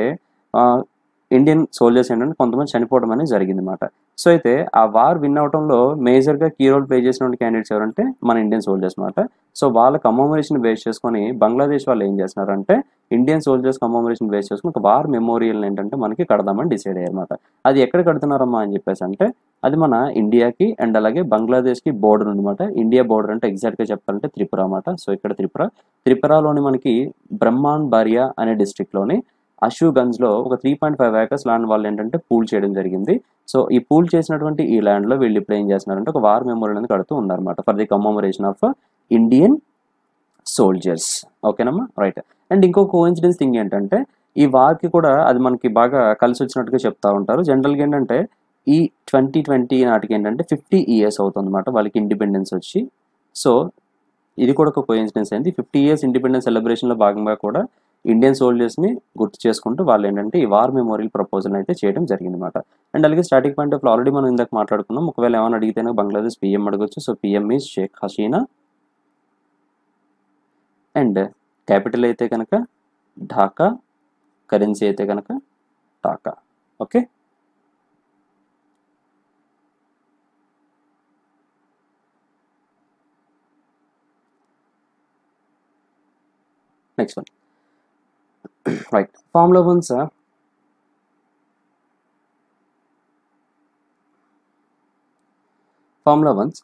ఇండియన్ సోల్జర్స్ ఏంటంటే కొంతమంది చనిపోవడం అనేది జరిగింది అనమాట సో అయితే ఆ వార్ విన్ అవడంలో మేజర్గా కీ రోల్ ప్లే చేసినటువంటి క్యాండిడేట్స్ ఎవరంటే మన ఇండియన్ సోల్జర్స్ అనమాట సో వాళ్ళ కమోమరేషన్ బేస్ చేసుకొని బంగ్లాదేశ్ వాళ్ళు ఏం చేస్తున్నారంటే ఇండియన్ సోల్జర్స్ కమోమరేషన్ బేస్ చేసుకుని ఒక వార్ మెమోరియల్ ఏంటంటే మనకి కడదామని డిసైడ్ అయ్యారన్నమాట అది ఎక్కడ కడుతున్నారమ్మా అని చెప్పేసి అంటే అది మన ఇండియాకి అండ్ అలాగే బంగ్లాదేశ్కి బోర్డర్ అనమాట ఇండియా బోర్డర్ అంటే ఎగ్జాక్ట్గా చెప్పాలంటే త్రిపుర అనమాట సో ఇక్కడ త్రిపుర త్రిపురలోని మనకి బ్రహ్మాన్ బారియా అనే డిస్ట్రిక్ట్లోని అషూగంజ్లో ఒక three point five acres land వాళ్ళు ఏంటంటే పూల్ చేయడం జరిగింది సో ఈ పూల్ చేసినటువంటి ఈ ల్యాండ్లో వీళ్ళు ఇప్పుడు ఏం చేస్తున్నారంటే ఒక వార్ మెమోరియల్ అనేది కడుతూ ఉన్నారన్నమాట for the commemoration of Indian soldiers ఓకేనమ్మా రైట్ అండ్ ఇంకో కోఇన్సిడెన్స్ థింగ్ ఏంటంటే ఈ వార్కి కూడా అది మనకి బాగా కలిసి వచ్చినట్టుగా చెప్తా ఉంటారు జనరల్గా ఏంటంటే ఈ ట్వంటీ ట్వంటీ నాటికి ఏంటంటే ఫిఫ్టీ ఇయర్స్ అవుతుంది అనమాట వాళ్ళకి ఇండిపెండెన్స్ వచ్చి సో ఇది కూడా ఒక కోఇన్సిడెన్స్ అయింది ఫిఫ్టీ ఇయర్స్ ఇండిపెండెన్స్ సెలబ్రేషన్లో భాగంగా కూడా ఇండియన్ సోల్జర్స్ని గుర్తు చేసుకుంటూ వాళ్ళు ఏంటంటే ఈ వార్ మెమోరియల్ ప్రపోజల్ అయితే చేయడం జరిగింది అనమాట అండ్ అలాగే స్టాటిక్ పాయింట్ ఆఫ్ ఆల్రెడీ మనం ఇందాక మాట్లాడుకున్నాం ఒకవేళ ఏమైనా అడిగితే బంగ్లాదేశ్ పిఎం అడగొచ్చు so PM is Sheikh Hasina and capital అయితే కనుక ఢాకా కరెన్సీ అయితే కనుక taka okay next one right formula ones formula ones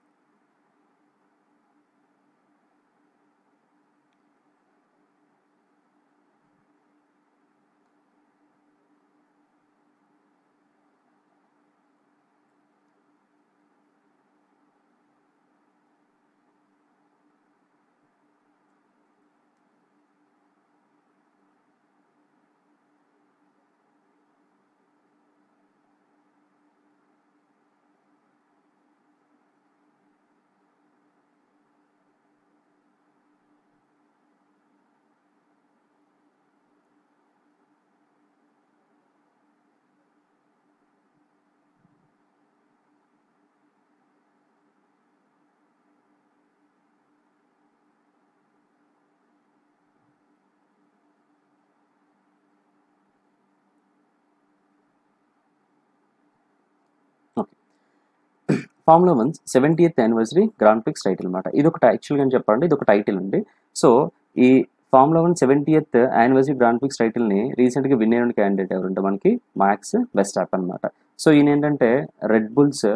formula one seventy eighth anniversary grand prix title అనమాట ఇది ఒక యాక్చువల్గా అని చెప్పాలంటే ఇది ఒక టైటిల్ అండి సో ఈ formula one seventy eighth anniversary grand prix టైటిల్ని రీసెంట్గా విన్ అయిన క్యాండిడేట్ ఎవరంటే మనకి మ్యాక్స్ వెస్ట్ యాప్ అనమాట సో ఈయన ఏంటంటే రెడ్ బుల్స్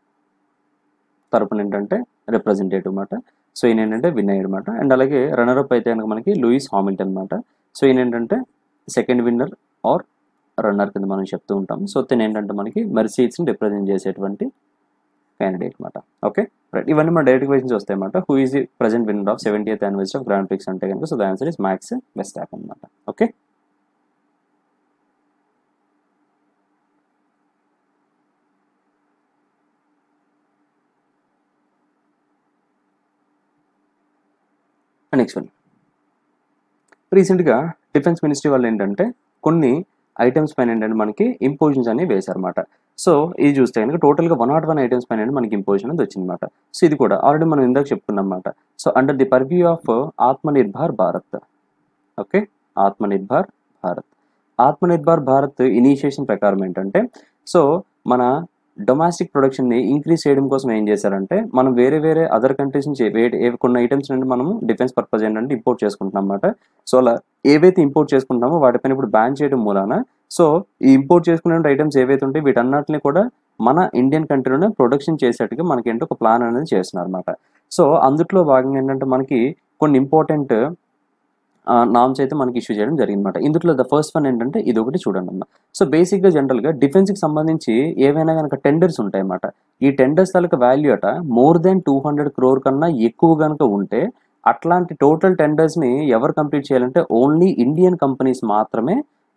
తరపున ఏంటంటే రిప్రజెంటేటివ్ అనమాట సో ఈయన ఏంటంటే విన్ అయ్యాడు అనమాట అండ్ అలాగే రన్నర్ అప్ అయితే కనుక మనకి లూయిస్ హామిల్టన్ అనమాట సో ఈయన ఏంటంటే సెకండ్ విన్నర్ ఆర్ రన్నర్ కింద మనం చెప్తూ ఉంటాం సో తిన ఏంటంటే మనకి మెర్సీడ్స్ని రిప్రజెంట్ చేసేటువంటి క్యాండిడేట్ అనమాట ఓకే రైట్ ఇవన్నీ మన డైరెక్ట్ క్వశ్చన్స్ వస్తాయి అనమాట who is the present winner of seventy eighth anniversary of grand prix అంటే కనుక so the answer is Max Verstappen okay next one రీసెంట్గా డిఫెన్స్ మినిస్ట్రీ వాళ్ళు ఏంటంటే కొన్ని ఐటమ్స్ పైన ఏంటంటే మనకి ఇంపోజిషన్స్ అనేవి వేశారన్నమాట సో ఇది చూస్తే కనుక టోటల్గా వన్ నాట్ వన్ ఐటమ్స్ పైన మనకి ఇంపోజిషన్ అనేది వచ్చిందన్నమాట సో ఇది కూడా ఆల్రెడీ మనం ఇందాక చెప్పుకున్నాం అనమాట so under the purview of Atmanirbhar Bharat okay Atmanirbhar Bharat Atmanirbhar Bharat initiation ప్రకారం ఏంటంటే సో మన డొమెస్టిక్ ప్రొడక్షన్ని ఇంక్రీజ్ చేయడం కోసం ఏం చేశారంటే మనం వేరే వేరే అదర్ కంట్రీస్ నుంచి వేరే ఏ కొన్ని ఐటమ్స్ నుండి మనము డిఫెన్స్ పర్పస్ ఏంటంటే ఇంపోర్ట్ చేసుకుంటున్నాం అనమాట సో అలా ఏవైతే ఇంపోర్ట్ చేసుకుంటున్నామో వాటిపైన ఇప్పుడు బ్యాన్ చేయడం మూలాన సో ఈ ఇంపోర్ట్ చేసుకునే ఐటమ్స్ ఏవైతే ఉంటాయి వీటన్నిటిని కూడా మన ఇండియన్ కంట్రీలోనే ప్రొడక్షన్ చేసేట్టుగా మనకి ఏంటో ఒక ప్లాన్ అనేది చేస్తున్నారు అనమాట సో అందుట్లో భాగంగా ఏంటంటే మనకి కొన్ని ఇంపార్టెంట్ నామ్స్ అయితే మనకి ఇష్యూ చేయడం జరిగింది అనమాట ఇందులో ద ఫస్ట్ వన్ ఏంటంటే ఇది ఒకటి చూడండి అన్న సో బేసిక్గా జనరల్గా డిఫెన్స్కి సంబంధించి ఏవైనా కనుక టెండర్స్ ఉంటాయి అన్నమాట ఈ టెండర్స్ తాలూకా వాల్యూ అట more than two hundred crore కన్నా ఎక్కువ కనుక ఉంటే అట్లాంటి టోటల్ టెండర్స్ని ఎవరు కంప్లీట్ చేయాలంటే ఓన్లీ ఇండియన్ కంపెనీస్ మాత్రమే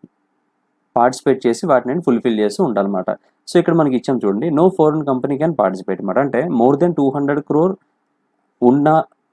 పార్టిసిపేట్ చేసి వాటిని ఫుల్ఫిల్ చేస్తూ ఉండాలన్నమాట సో ఇక్కడ మనకి ఇచ్చాం చూడండి no foreign company can participate అనమాట అంటే more than two hundred crore ఉన్న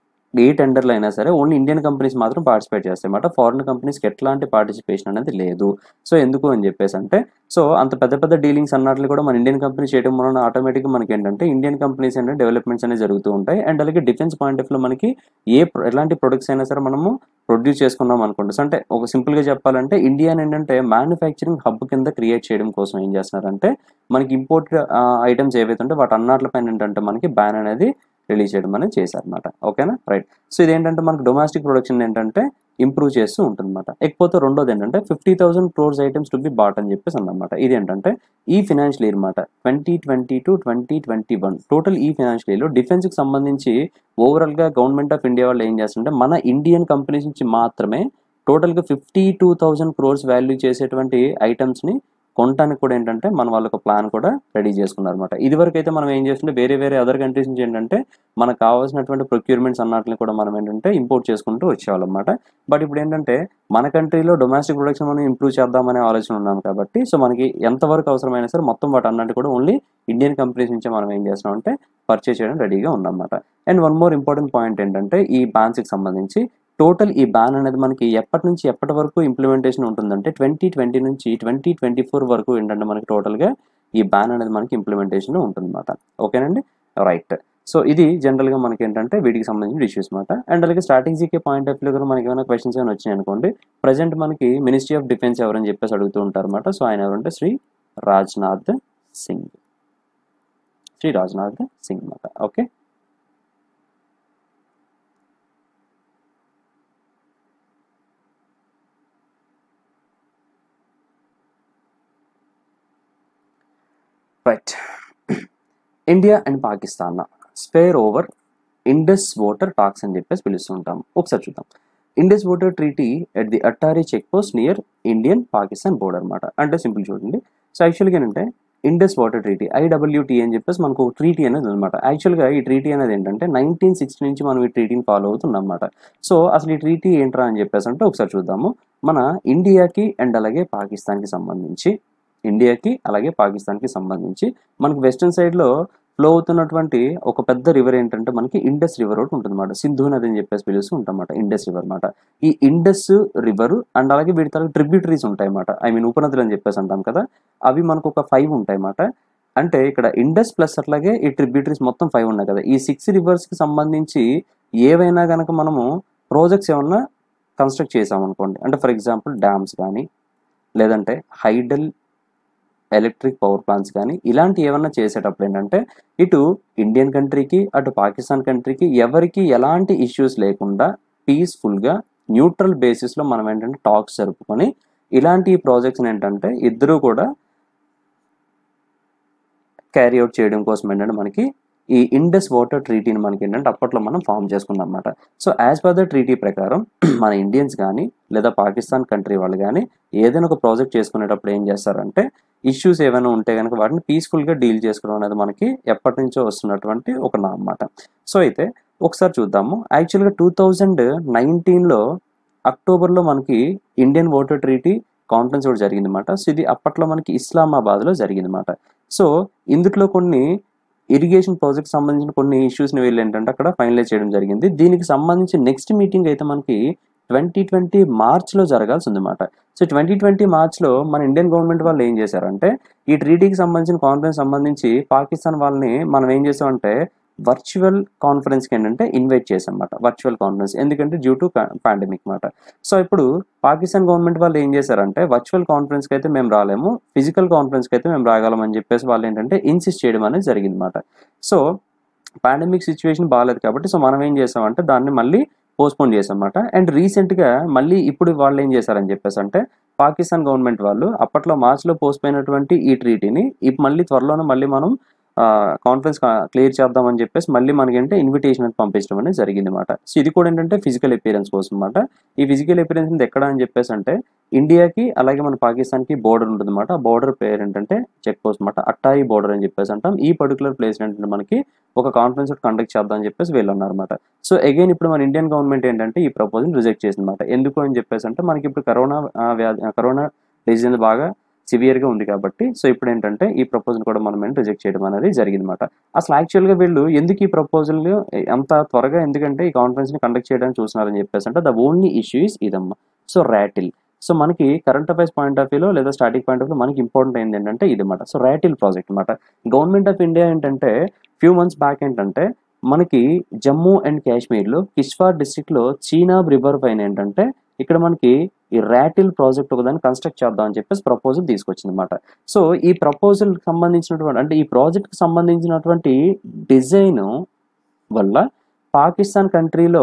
ఏ టెండర్లు అయినా సరే ఓన్లీ ఇండియన్ కంపెనీస్ మాత్రం పార్టిసిపేట్ చేస్తాయి అన్నమాట ఫారిన్ కంపెనీస్కి ఎట్లాంటి పార్టిసిపేషన్ అనేది లేదు సో ఎందుకు అని చెప్పేసి అంటే సో అంత పెద్ద పెద్ద డీలింగ్స్ అన్నట్లు కూడా మన ఇండియన్ కంపెనీ చేయడం వలన ఆటోమేటిక్గా మనకి ఏంటంటే ఇండియన్ కంపెనీస్ ఏంటంటే డెవలప్మెంట్స్ అనేవి జరుగుతూ ఉంటాయి అండ్ అలాగే డిఫెన్స్ పాయింట్ ఆఫ్ లో మనకి ఏ pro- ఎలాంటి ప్రొడక్ట్స్ అయినా సరే మనము ప్రొడ్యూస్ చేసుకున్నాం అనుకోండి సో అంటే ఒక సింపుల్గా చెప్పాలంటే ఇండియా ఏంటంటే మ్యానుఫ్యాక్చరింగ్ హబ్ కింద క్రియేట్ చేయడం కోసం ఏం చేస్తున్నారంటే మనకి ఇంపోర్ట్ ఐటమ్స్ ఏవైతే ఉంటే వాటి అన్నట్లపైన ఏంటంటే మనకి బ్యాన్ అనేది రిలీజ్ చేయడం అనేది చేశారనమాట ఓకేనా రైట్ సో ఇదేంటంటే మనకి డొమెస్టిక్ ప్రొడక్షన్ ఏంటంటే ఇంప్రూవ్ చేస్తూ ఉంటుందన్నమాట ఇకపోతే రెండోది ఏంటంటే fifty thousand crores items to be bought అని చెప్పేసి అన్నమాట ఇది ఏంటంటే ఈ ఫినాన్షియల్ ఇయర్ అనమాట twenty twenty to twenty twenty one total ఈ ఫినాన్షియల్ ఇయర్లో డిఫెన్స్కి సంబంధించి ఓవరాల్గా గవర్నమెంట్ ఆఫ్ ఇండియా వాళ్ళు ఏం చేస్తుంటే మన ఇండియన్ కంపెనీస్ నుంచి మాత్రమే టోటల్గా fifty two thousand crores value చేసేటువంటి ఐటమ్స్ని కొనడానికి కూడా ఏంటంటే మన వాళ్ళ ఒక ప్లాన్ కూడా రెడీ చేసుకున్నారు అనమాట ఇదివరకు అయితే మనం ఏం చేస్తుంటే వేరే వేరే అదర్ కంట్రీస్ నుంచి ఏంటంటే మనకు కావాల్సినటువంటి ప్రొక్యూర్మెంట్స్ అన్నట్లని కూడా మనం ఏంటంటే ఇంపోర్ట్ చేసుకుంటూ వచ్చేవాళ్ళం అనమాట బట్ ఇప్పుడు ఏంటంటే మన కంట్రీలో డొమెస్టిక్ ప్రొడక్షన్ మనం ఇంప్రూవ్ చేద్దామనే ఆలోచన ఉన్నాం కాబట్టి సో మనకి ఎంతవరకు అవసరమైనా సరే మొత్తం వాటి అన్నట్టు కూడా ఓన్లీ ఇండియన్ కంపెనీస్ నుంచే మనం ఏం చేస్తున్నాం అంటే పర్చేస్ చేయడం రెడీగా ఉన్నామన్నమాట and one more important point ఏంటంటే ఈ బ్యాన్స్కి సంబంధించి టోటల్ ఈ బ్యాన్ అనేది మనకి ఎప్పటి నుంచి ఎప్పటి వరకు ఇంప్లిమెంటేషన్ ఉంటుందంటే ట్వంటీ ట్వంటీ నుంచి ట్వంటీ ట్వంటీ ఫోర్ వరకు ఏంటంటే మనకి టోటల్గా ఈ బ్యాన్ అనేది మనకి ఇంప్లిమెంటేషన్ ఉంటుందన్నమాట ఓకేనండి రైట్ సో ఇది జనరల్గా మనకి ఏంటంటే వీటికి సంబంధించిన ఇష్యూస్ అనమాట అండ్ అలాగే స్ట్రాటజీకి పాయింట్ ఆఫ్ వ్యూ కూడా మనకి ఏమైనా క్వశ్చన్స్ ఏమైనా వచ్చినాయి అనుకోండి ప్రజెంట్ మనకి మినిస్ట్రీ ఆఫ్ డిఫెన్స్ ఎవరని చెప్పేసి అడుగుతూ ఉంటారు అనమాట సో ఆయన ఎవరంటే శ్రీ రాజ్నాథ్ సింగ్ శ్రీ రాజ్నాథ్ సింగ్ అనమాట okay right India and Pakistan spar over Indus water talks అని చెప్పేసి పిలుస్తుంటాం ఒకసారి చూద్దాం Indus water treaty at the Attari check post near Indian Pakistan border అనమాట అంటే సింపుల్ చూడండి సో యాక్చువల్గా ఏంటంటే ఇండస్ వాటర్ ట్రీటీ ఐడబ్ల్యూటీ అని చెప్పేసి మనకు ఒక ట్రీటీ అనేది అనమాట యాక్చువల్గా ఈ ట్రీటీ అనేది ఏంటంటే నైన్టీన్ సిక్స్టీ నుంచి మనం ఈ ట్రీటీని ఫాలో అవుతున్నాం అనమాట సో అసలు ఈ ట్రీటీ ఏంట్రా అని చెప్పేసి అంటే ఒకసారి చూద్దాము మన ఇండియాకి అండ్ అలాగే పాకిస్తాన్కి సంబంధించి ఇండియాకి అలాగే పాకిస్తాన్కి సంబంధించి మనకి వెస్ట్రన్ సైడ్లో ఫ్లో అవుతున్నటువంటి ఒక పెద్ద రివర్ ఏంటంటే మనకి ఇండస్ రివర్ ఒకటి ఉంటుంది అనమాట సింధు నది అని చెప్పేసి పిలుస్తూ ఉంటామన్నమాట ఇండస్ రివర్ అనమాట ఈ ఇండస్ రివర్ అండ్ అలాగే వీటి తర్వాత ట్రిబ్యూటరీస్ ఉంటాయి అన్నమాట ఐ మీన్ ఉపనదులు అని చెప్పేసి అంటాం కదా అవి మనకు ఒక ఫైవ్ ఉంటాయి అన్నమాట అంటే ఇక్కడ ఇండస్ ప్లస్ అట్లాగే ఈ ట్రిబ్యూటరీస్ మొత్తం ఫైవ్ ఉన్నాయి కదా ఈ సిక్స్ రివర్స్కి సంబంధించి ఏవైనా కనుక మనము ప్రాజెక్ట్స్ ఏమన్నా కన్స్ట్రక్ట్ చేసామనుకోండి అంటే ఫర్ ఎగ్జాంపుల్ డ్యామ్స్ కానీ లేదంటే హైడల్ ఎలక్ట్రిక్ పవర్ ప్లాంట్స్ కానీ ఇలాంటి ఏమన్నా చేసేటప్పుడు ఏంటంటే ఇటు ఇండియన్ కంట్రీకి అటు పాకిస్తాన్ కంట్రీకి ఎవరికి ఎలాంటి ఇష్యూస్ లేకుండా పీస్ఫుల్గా న్యూట్రల్ బేసిస్లో మనం ఏంటంటే టాక్స్ జరుపుకొని ఇలాంటి ప్రాజెక్ట్స్ ఏంటంటే ఇద్దరూ కూడా క్యారీ అవుట్ చేయడం కోసం ఏంటంటే మనకి ఈ ఇండస్ వాటర్ ట్రీటీని మనకి ఏంటంటే అప్పట్లో మనం ఫామ్ చేసుకున్నాం అనమాట so as per the treaty ప్రకారం మన ఇండియన్స్ కానీ లేదా పాకిస్తాన్ కంట్రీ వాళ్ళు కానీ ఏదైనా ఒక ప్రాజెక్ట్ చేసుకునేటప్పుడు ఏం చేస్తారంటే ఇష్యూస్ ఏమైనా ఉంటే కనుక వాటిని పీస్ఫుల్గా డీల్ చేసుకోవడం అనేది మనకి ఎప్పటి నుంచో వస్తున్నటువంటి ఒక నా అన్నమాట సో అయితే ఒకసారి చూద్దాము యాక్చువల్గా టూ థౌజండ్ నైన్టీన్లో అక్టోబర్లో మనకి ఇండియన్ వాటర్ ట్రీటీ కాన్ఫరెన్స్ కూడా జరిగిందన్నమాట సో ఇది అప్పట్లో మనకి ఇస్లామాబాద్లో జరిగిందన్నమాట సో ఇందులో కొన్ని ఇరిగేషన్ ప్రాజెక్ట్ సంబంధించిన కొన్ని ఇష్యూస్ని వీళ్ళు ఏంటంటే అక్కడ ఫైనలైజ్ చేయడం జరిగింది దీనికి సంబంధించి నెక్స్ట్ మీటింగ్ అయితే మనకి ట్వంటీ ట్వంటీ మార్చ్లో జరగాల్సి ఉందన్నమాట సో ట్వంటీ ట్వంటీ మార్చ్లో మన ఇండియన్ గవర్నమెంట్ వాళ్ళు ఏం చేశారంటే ఈ ట్రీటీకి సంబంధించిన కాన్ఫరెన్స్ సంబంధించి పాకిస్తాన్ వాళ్ళని మనం ఏం చేసామంటే వర్చువల్ కాన్ఫరెన్స్కి ఏంటంటే ఇన్వైట్ చేసాం అనమాట వర్చువల్ కాన్ఫరెన్స్ ఎందుకంటే డ్యూ టు పాండమిక్ అనమాట సో ఇప్పుడు పాకిస్తాన్ గవర్నమెంట్ వాళ్ళు ఏం చేశారంటే వర్చువల్ కాన్ఫరెన్స్కి అయితే మేము రాలేము ఫిజికల్ కాన్ఫరెన్స్కి అయితే మేము రాగలమని చెప్పేసి వాళ్ళు ఏంటంటే ఇన్సిస్ట్ చేయడం అనేది జరిగింది అనమాట సో పాండమిక్ సిచ్యువేషన్ బాగాలేదు కాబట్టి సో మనం ఏం చేసామంటే దాన్ని మళ్ళీ పోస్ట్పోన్ చేసామన్నమాట అండ్ రీసెంట్గా మళ్ళీ ఇప్పుడు వాళ్ళు ఏం చేశారని చెప్పేసి అంటే పాకిస్తాన్ గవర్నమెంట్ వాళ్ళు అప్పట్లో మార్చిలో పోసిపోయినటువంటి ఈ ట్రీటీని ఇప్పుడు మళ్ళీ త్వరలోనే మళ్ళీ మనం కాన్ఫరెన్స్ క్లియర్ చేద్దామని చెప్పేసి మళ్ళీ మనకంటే ఇన్విటేషన్ అనేది పంపించడం అనేది జరిగింది అనమాట సో ఇది కూడా ఏంటంటే ఫిజికల్ అపియరెన్స్ కోసం అనమాట ఈ ఫిజికల్ అపియరెన్స్ అనేది ఎక్కడ అని చెప్పేసి అంటే ఇండియాకి అలాగే మన పాకిస్తాన్కి బోర్డర్ ఉంటుంది అనమాట ఆ బోర్డర్ పేరు ఏంటంటే చెక్ పోస్ట్ అనమాట అట్టాయి బోర్డర్ అని చెప్పేసి అంటాం ఈ పర్టికులర్ ప్లేస్ ఏంటంటే మనకి ఒక కాన్ఫరెన్స్ కండక్ట్ చేద్దాం అని చెప్పేసి వీళ్ళు అన్నారన్నమాట సో అగైన్ ఇప్పుడు మన ఇండియన్ గవర్నమెంట్ ఏంటంటే ఈ ప్రపోజల్ రిజెక్ట్ చేసింది అనమాట ఎందుకు అని చెప్పేసి అంటే మనకి ఇప్పుడు కరోనా ఆ, వ్యాధి కరోనా డిజీజ్ అనేది బాగా సివియర్గా ఉంది కాబట్టి సో ఇప్పుడు ఏంటంటే ఈ ప్రపోజల్ కూడా మనం ఏంటి రిజెక్ట్ చేయడం అనేది జరిగింది అనమాట అసలు యాక్చువల్గా వీళ్ళు ఎందుకు ఈ ప్రపోజల్ అంత త్వరగా ఎందుకంటే ఈ కాన్ఫరెన్స్ని కండక్ట్ చేయడానికి చూస్తున్నారని చెప్పేసి అంటే ద ఓన్లీ ఇష్యూ ఇస్ ఇదమ్మా సో ర్యాటిల్ సో మనకి కరెంట్ అఫైర్స్ పాయింట్ ఆఫ్ వ్యూలో లేదా స్టాటిక్ పాయింట్ ఆఫ్ వ్యూ మనకి ఇంపార్టెంట్ అయింది ఏంటంటే ఇది అనమాట సో ర్యాటిల్ ప్రాజెక్ట్ అనమాట గవర్నమెంట్ ఆఫ్ ఇండియా ఏంటంటే ఫ్యూ మంత్స్ బ్యాక్ ఏంటంటే మనకి జమ్మూ అండ్ కాశ్మీర్లో కిష్వార్ డిస్ట్రిక్ట్లో చీనాబ్ రివర్ పైన ఏంటంటే ఇక్కడ మనకి ఈ ర్యాటిల్ ప్రాజెక్ట్ ఒకదాన్ని కన్స్ట్రక్ట్ చేద్దాం అని చెప్పేసి ప్రపోజల్ తీసుకొచ్చింది అనమాట సో ఈ ప్రపోజల్ సంబంధించినటువంటి అంటే ఈ ప్రాజెక్ట్ కి సంబంధించినటువంటి డిజైన్ వల్ల పాకిస్తాన్ కంట్రీలో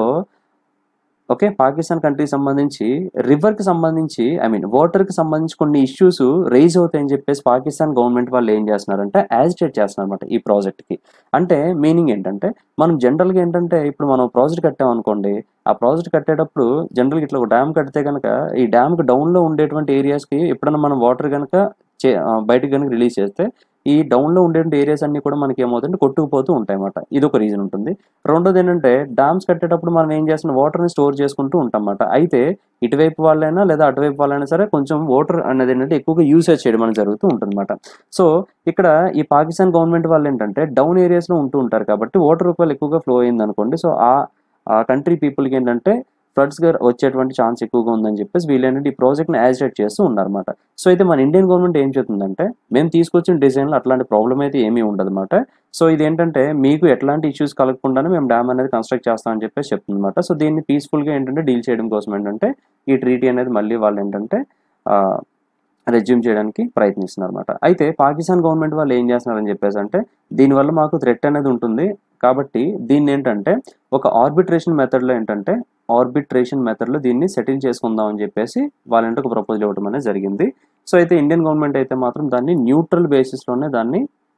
ఓకే పాకిస్తాన్ కంట్రీకి సంబంధించి రివర్ కి సంబంధించి ఐ మీన్ వాటర్ కి సంబంధించి కొన్ని ఇష్యూస్ రైజ్ అవుతాయని చెప్పేసి పాకిస్తాన్ గవర్నమెంట్ వాళ్ళు ఏం చేస్తున్నారంటే యాజిటేట్ చేస్తున్నారు అనమాట ఈ ప్రాజెక్ట్ కి అంటే మీనింగ్ ఏంటంటే మనం జనరల్ గా ఏంటంటే ఇప్పుడు మనం ప్రాజెక్ట్ కట్టాం అనుకోండి ఆ ప్రాజెక్ట్ కట్టేటప్పుడు జనరల్ గా ఇట్లా ఒక డ్యామ్ కడితే కనుక ఈ డ్యామ్ కి డౌన్ లో ఉండేటువంటి ఏరియాస్ కి ఎప్పుడైనా మనం వాటర్ కనుక బయటకు కనుక రిలీజ్ చేస్తే ఈ డౌన్ లో ఉండే ఏరియాస్ అన్ని కూడా మనకి ఏమవుతుంటే కొట్టుకుపోతూ ఉంటాయి అన్నమాట ఇది ఒక రీజన్ ఉంటుంది రెండోది ఏంటంటే డ్యామ్స్ కట్టేటప్పుడు మనం ఏం చేస్తున్నాం వాటర్ ని స్టోర్ చేసుకుంటూ ఉంటాం అన్నమాట అయితే ఇటువైపు వాళ్ళైనా లేదా అటువైపు వాళ్ళైనా సరే కొంచెం వాటర్ అనేది ఏంటంటే ఎక్కువగా యూసేజ్ చేయడం అనేది జరుగుతూ ఉంటుంది సో ఇక్కడ ఈ పాకిస్తాన్ గవర్నమెంట్ వాళ్ళు ఏంటంటే డౌన్ ఏరియాస్ లో ఉంటూ ఉంటారు కాబట్టి వాటర్ రూపాయలు ఎక్కువగా ఫ్లో అయింది అనుకోండి సో ఆ ఆ కంట్రీ పీపుల్కి ఏంటంటే ఫ్లడ్స్ గా వచ్చేటువంటి ఛాన్స్ ఎక్కువగా ఉందని చెప్పేసి వీళ్ళు ఏంటంటే ఈ ప్రాజెక్ట్ ని యాజిటేట్ చేస్తూ ఉన్నారన్నమాట సో అయితే మన ఇండియన్ గవర్నమెంట్ ఏం చెప్తుందంటే మేము తీసుకొచ్చిన డిజైన్ లో అట్లాంటి ప్రాబ్లం అయితే ఏమీ ఉండదన్నమాట సో ఇది ఏంటంటే మీకు ఎట్లాంటి ఇష్యూస్ కలగకుండానే మేము డ్యామ్ అనేది కన్స్ట్రక్ట్ చేస్తామని చెప్పేసి చెప్తుందన్నమాట సో దీన్ని పీస్ఫుల్ గా ఏంటంటే డీల్ చేయడం కోసం ఏంటంటే ఈ ట్రీటీ అనేది మళ్ళీ వాళ్ళు ఏంటంటే రెజ్యూమ్ చేయడానికి ప్రయత్నిస్తున్నారు అనమాట అయితే పాకిస్తాన్ గవర్నమెంట్ వాళ్ళు ఏం చేస్తున్నారని చెప్పేసి అంటే దీనివల్ల మాకు థ్రెట్ అనేది ఉంటుంది కాబట్టి దీన్ని ఏంటంటే ఒక ఆర్బిట్రేషన్ మెథడ్లో ఏంటంటే ఆర్బిట్రేషన్ మెథడ్లో దీన్ని సెటిల్ చేసుకుందాం అని చెప్పేసి వాళ్ళంటే ఒక ప్రపోజల్ ఇవ్వడం అనేది జరిగింది సో అయితే ఇండియన్ గవర్నమెంట్ అయితే మాత్రం దాన్ని న్యూట్రల్ బేసిస్లోనే దాన్ని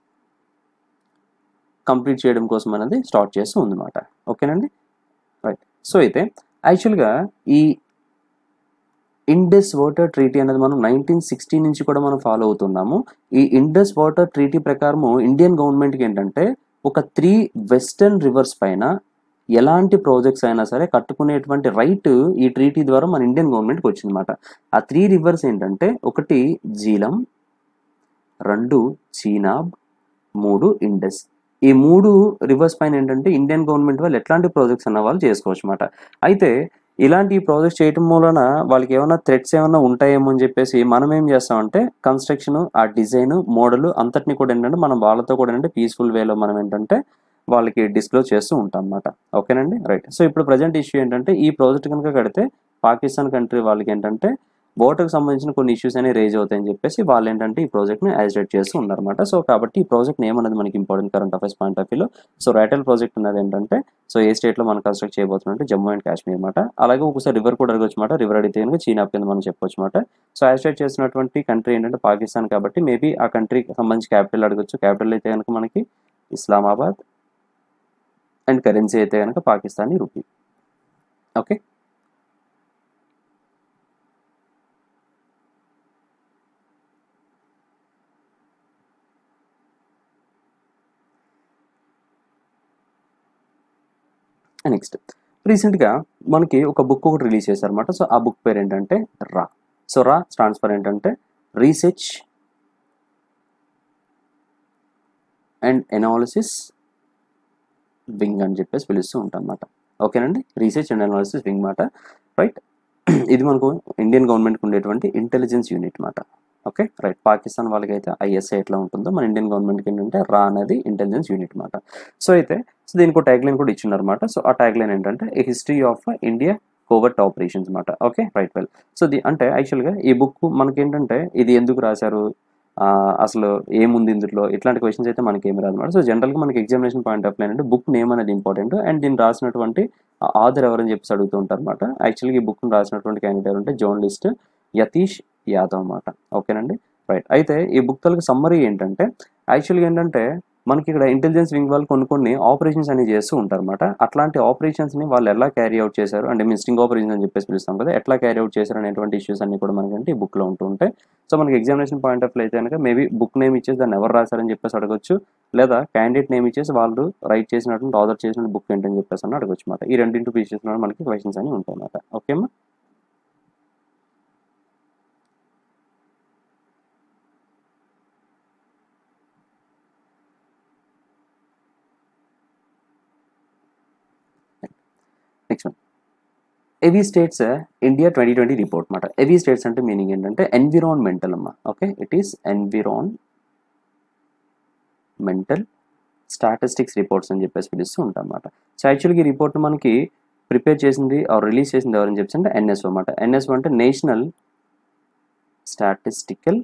కంప్లీట్ చేయడం కోసం అనేది స్టార్ట్ చేస్తూ ఉందన్నమాట ఓకేనండి రైట్ సో అయితే యాక్చువల్గా ఈ ఇండస్ వాటర్ ట్రీటీ అనేది మనం నైన్టీన్ సిక్స్టీ నుంచి కూడా మనం ఫాలో అవుతున్నాము ఈ ఇండస్ వాటర్ ట్రీటీ ప్రకారము ఇండియన్ గవర్నమెంట్కి ఏంటంటే ఒక త్రీ వెస్టర్న్ రివర్స్ పైన ఎలాంటి ప్రాజెక్ట్స్ అయినా సరే కట్టుకునేటువంటి రైట్ ఈ ట్రీటీ ద్వారా మన ఇండియన్ గవర్నమెంట్కి వచ్చిందన్నమాట ఆ త్రీ రివర్స్ ఏంటంటే ఒకటి జీలం రెండు చీనాబ్ మూడు ఇండస్ ఈ మూడు రివర్స్ పైన ఏంటంటే ఇండియన్ గవర్నమెంట్ వాళ్ళు ఎట్లాంటి ప్రాజెక్ట్స్ అన్న వాళ్ళు చేసుకోవచ్చు అనమాట అయితే ఇలాంటి ప్రాజెక్ట్స్ చేయటం మూలన వాళ్ళకి ఏమైనా థ్రెట్స్ ఏమైనా ఉంటాయేమో అని చెప్పేసి మనం ఏం చేస్తామంటే కన్స్ట్రక్షన్ ఆ డిజైన్ మోడల్ అంతటిని కూడా ఏంటంటే మనం వాళ్ళతో కూడా ఏంటంటే పీస్ఫుల్ వేలో మనం ఏంటంటే వాళ్ళకి డిస్క్లోజ్ చేస్తూ ఉంటాం అన్నమాట ఓకేనండి రైట్ సో ఇప్పుడు ప్రజెంట్ ఇష్యూ ఏంటంటే ఈ ప్రాజెక్ట్ కనుక కడితే పాకిస్తాన్ కంట్రీ వాళ్ళకి ఏంటంటే వాటర్కి సంబంధించిన కొన్ని ఇష్యూస్ అనేవి రేజ్ అవుతాయని చెప్పేసి వాళ్ళు ఏంటంటే ఈ ప్రాజెక్ట్ని యాజిటేట్ చేస్తూ ఉన్నారన్నమాట సో కాబట్టి ఈ ప్రాజెక్ట్ నేమ్ అనేది మనకి important current affairs point of వ్యూలో సో రైటల్ ప్రాజెక్ట్ అనేది ఏంటంటే సో ఏ స్టేట్లో మనం కన్స్ట్రక్ట్ చేయబోతున్నట్టు జమ్మూ అండ్ కాశ్మీర్ అనమాట అలాగే ఒకసారి రివర్ కూడా అడగొచ్చు అనమాట రివర్ అడిగితే కనుక చీనా కింద మనం చెప్పొచ్చు అనమాట సో యాజిటేట్ చేసినటువంటి కంట్రీ ఏంటంటే పాకిస్తాన్ కాబట్టి మేబీ ఆ కంట్రీకి సంబంధించి క్యాపిటల్ అడగొచ్చు క్యాపిటల్ అయితే కనుక మనకి ఇస్లామాబాద్ అండ్ కరెన్సీ అయితే కనుక పాకిస్తానీ రూపీ ఓకే నెక్స్ట్ రీసెంట్గా మనకి ఒక బుక్ ఒకటి రిలీజ్ చేశారన్నమాట సో ఆ బుక్ పేరు ఏంటంటే రా సో రా స్టాండ్స్ ఫర్ ఏంటంటే రీసెర్చ్ అండ్ ఎనాలిసిస్ వింగ్ అని చెప్పేసి పిలుస్తూ ఉంటాం అన్నమాట ఓకేనండి రీసెర్చ్ అండ్ అనాలిసిస్ వింగ్ మాట రైట్ ఇది మనకు ఇండియన్ గవర్నమెంట్కి ఉండేటువంటి ఇంటెలిజెన్స్ యూనిట్ మాట ఓకే రైట్ పాకిస్తాన్ వాళ్ళకి అయితే ఐఎస్ఐ ఎట్లా ఉంటుందో మన ఇండియన్ గవర్నమెంట్కి ఏంటంటే రా అనేది ఇంటెలిజెన్స్ యూనిట్ మాట సో అయితే సో దీనికి ట్యాగ్ లైన్ కూడా ఇచ్చినారన్నమాట సో ఆ ట్యాగ్ లైన్ ఏంటంటే a history of India covert operations అనమాట okay right well so the అంటే యాక్చువల్గా ఈ బుక్ మనకి ఏంటంటే ఇది ఎందుకు రాశారు ఆ, అసలు ఏముంది ఇందులో ఇట్లాంటి క్వశ్చన్స్ అయితే మనకి ఏమి రాదు అనమాట సో జనరల్గా మనకి ఎగ్జామినేషన్ పాయింట్ ఆఫ్ అంటే బుక్ నేమ్ అనేది ఇంపార్టెంట్ అండ్ దీన్ని రాసినటువంటి ఆధర్ ఎవరని చెప్పేసి అడుగుతూ ఉంటారు అనమాట యాక్చువల్గా ఈ బుక్ రాసినటువంటి క్యాండిడేట్ ఎవరంటే జర్నలిస్ట్ యతీష్ యాదవ్ అన్నమాట ఓకేనండి రైట్ అయితే ఈ బుక్ తలకు సమ్మరీ ఏంటంటే యాక్చువల్గా ఏంటంటే మనకి ఇక్కడ ఇంటెలిజెన్స్ వింగ్ వాళ్ళు కొన్ని కొన్ని ఆపరేషన్స్ అనేవి చేస్తూ ఉంటారు అనమాట అట్లాంటి ఆపరేషన్స్ని వాళ్ళు ఎలా క్యారీ అవుట్ చేశారు అంటే మీన్ స్టింగ్ ఆపరేషన్ అని చెప్పేసి పిలుస్తాం కదా ఎట్లా క్యారీ అవుట్ చేశారు అనేటువంటి ఇష్యూస్ అన్ని కూడా మనకంటే ఈ బుక్లో ఉంటూ ఉంటాయి సో మనకి ఎగ్జామినేషన్ పాయింట్ ఆఫ్ వ్యూ అయితే కనుక మేబీ బుక్ నేమ్ ఇచ్చేసి దాన్ని ఎవరు రాశారని చెప్పేసి అడగొచ్చు లేదా క్యాండిడేట్ నేమ్ ఇచ్చేసి వాళ్ళు రైట్ చేసినటువంటి ఆర్డర్ చేసిన బుక్ ఏంటని చెప్పేసి అని అడగొచ్చు అనమాట ఈ రెండింటి పీసెస్ మనకి క్వశ్చన్స్ అని ఉంటాయి అన్నమాట ఓకేమా next one EnviStats India twenty twenty report మాట ఎవీ స్టేట్స్ అంటే మీనింగ్ ఏంటంటే ఎన్విరాన్మెంటల్ అమ్మా okay it is environmental statistics reports అని చెప్పేసి పిలుస్తూ ఉంటాం అన్నమాట సో యాక్చువల్గా ఈ రిపోర్ట్ మనకి ప్రిపేర్ చేసింది ఆర్ రిలీజ్ చేసింది ఎవరని చెప్పేసి అంటే ఎన్ఎస్ఓ అనమాట ఎన్ఎస్ఓ అంటే నేషనల్ స్టాటిస్టికల్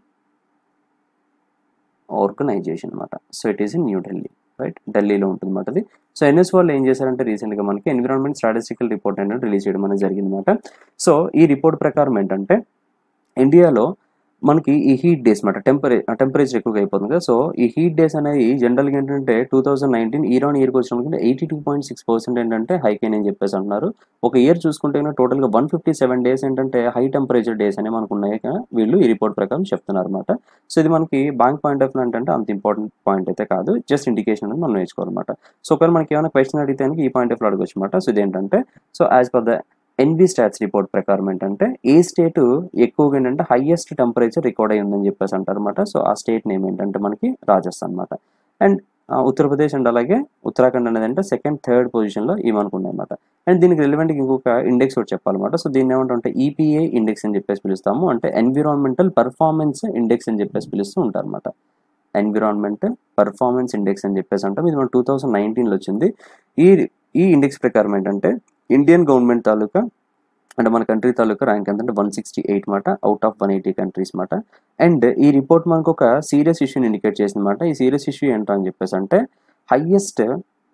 ఆర్గనైజేషన్ అనమాట so it is in new Delhi right ఢిల్లీలో ఉంటుంది అనమాట అది సో ఎన్ఎస్ వాళ్ళు ఏం చేశారంటే రీసెంట్గా మనకి ఎన్విరాన్మెంట్ స్టాటిస్టికల్ రిపోర్ట్ అనేది రిలీజ్ చేయడం అనేది జరిగింది అనమాట సో ఈ రిపోర్ట్ ప్రకారం ఏంటంటే ఇండియాలో మనకి ఈ హీట్ డేస్ మాట టెంపరే టెంపరేచర్ ఎక్కువగా అయిపోతుంది కదా సో ఈ హీట్ డేస్ అనేది జనరల్గా ఏంటంటే two thousand nineteen year on ఇయర్కి వచ్చినప్పుడు eighty two point six percent ఏంటంటే హైక్ అని చెప్పేసి అంటున్నారు ఒక ఇయర్ చూసుకుంటే కనుక టోటల్గా వన్ ఫిఫ్టీ సెవెన్ డేస్ ఏంటంటే హై టెంపరేచర్ డేస్ అనేవి మనకు ఉన్నాయి కదా వీళ్ళు ఈ రిపోర్ట్ ప్రకారం చెప్తున్నారు అనమాట సో ఇది మనకి బ్యాంక్ పాయింట్ ఆఫ్ వ్యూ అంటే అంత ఇంపార్టెంట్ పాయింట్ అయితే కాదు జస్ట్ ఇండికేషన్ అనేది మనం నేర్చుకోవాలన్నమాట సో ఒకవేళ మనకి ఏమైనా క్వశ్చన్ అడిగితే కనుక ఈ పాయింట్ ఆఫ్ వ్యూ అడగచ్చు అనమాట సో ఇదేంటంటే so as per the EnviStats report ప్రకారం ఏంటంటే ఏ స్టేట్ ఎక్కువగా ఏంటంటే హైయెస్ట్ టెంపరేచర్ రికార్డ్ అయ్యి ఉందని చెప్పేసి అంటారు అనమాట సో ఆ స్టేట్ నేమ్ ఏంటంటే మనకి రాజస్థాన్ అనమాట అండ్ ఉత్తరప్రదేశ్ అండ్ అలాగే ఉత్తరాఖండ్ అనేది అంటే సెకండ్ థర్డ్ పొజిషన్లో ఇవి మనకు ఉన్నాయన్నమాట అండ్ దీనికి రిలవెంట్ ఇంకొక ఇండెక్స్ ఒకటి చెప్పాలన్నమాట సో దీన్ని ఏమంటే ఈపీఏ ఇండెక్స్ అని చెప్పేసి పిలుస్తాము అంటే ఎన్విరాన్మెంటల్ పర్ఫార్మెన్స్ ఇండెక్స్ అని చెప్పేసి పిలుస్తూ ఉంటారు అనమాట ఎన్విరాన్మెంటల్ పర్ఫార్మెన్స్ ఇండెక్స్ అని చెప్పేసి అంటాం ఇది మన టూ థౌసండ్ నైన్టీన్లో వచ్చింది ఈ ఈ ఇండెక్స్ ప్రకారం ఏంటంటే ఇండియన్ గవర్నమెంట్ తాలూకా అంటే మన కంట్రీ తాలూకా ర్యాంక్ ఎంతంటే వన్ సిక్స్టీ ఎయిట్ మాట out of one eighty countries మాట అండ్ ఈ రిపోర్ట్ మనకు ఒక సీరియస్ ఇష్యూని ఇండికేట్ చేసిందన్నమాట ఈ సీరియస్ ఇష్యూ ఏంటో అని చెప్పేసి అంటే highest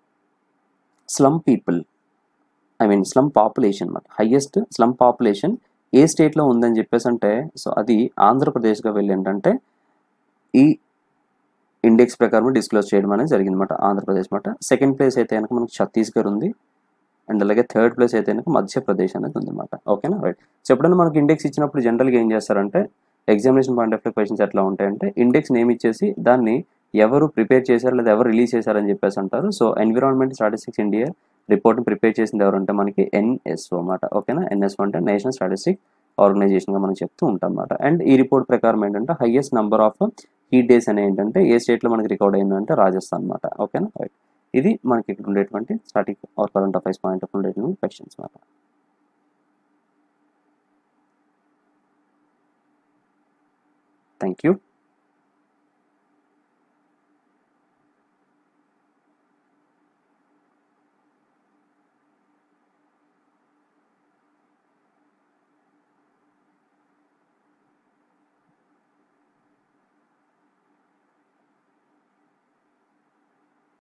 slum people I mean slum population అనమాట హయ్యెస్ట్ స్లమ్ పాపులేషన్ ఏ స్టేట్లో ఉందని చెప్పేసి అంటే సో అది ఆంధ్రప్రదేశ్గా వెళ్ళి ఏంటంటే ఈ ఇండెక్స్ ప్రకారం డిస్క్లోజ్ చేయడం అనేది జరిగింది అనమాట ఆంధ్రప్రదేశ్ అనమాట సెకండ్ ప్లేస్ అయితే కనుక మనకు ఛత్తీస్గఢ్ ఉంది అండ్ అలాగే థర్డ్ ప్లేస్ అయితే కనుక మధ్యప్రదేశ్ అనేది ఉందన్నమాట ఓకేనా రైట్ సో ఎప్పుడైనా మనకి ఇండెక్స్ ఇచ్చినప్పుడు జనరల్గా ఏం చేస్తారంటే ఎగ్జామినేషన్ పాయింట్ ఆఫ్ క్వశ్చన్స్ ఎట్లా ఉంటాయంటే ఇండెక్స్ నేమ్ ఇచ్చేసి దాన్ని ఎవరు ప్రిపేర్ చేశారు లేదా ఎవరు రిలీజ్ చేశారని చెప్పేసి అంటారు సో ఎన్విరాన్మెంట్ స్టాటిస్టిక్స్ ఇండియా రిపోర్ట్ని ప్రిపేర్ చేసింది ఎవరంటే మనకి ఎన్ఎస్ఓ అన్నమాట ఓకేనా ఎన్ఎస్ఓ అంటే నేషనల్ స్టాటిస్టిక్ ఆర్గనైజేషన్గా మనం చెప్తూ ఉంటాం అన్నమాట అండ్ ఈ రిపోర్ట్ ప్రకారం ఏంటంటే highest number of heat days అనే ఏంటంటే ఏ స్టేట్లో మనకి రికార్డ్ అయిందంటే రాజస్థాన్ అనమాట ఓకేనా రైట్ ఇది మనకి ఇక్కడ ఉండేటువంటి static or current affairs point of ఉండేటువంటి క్వశ్చన్స్ అనమాట థ్యాంక్ యూ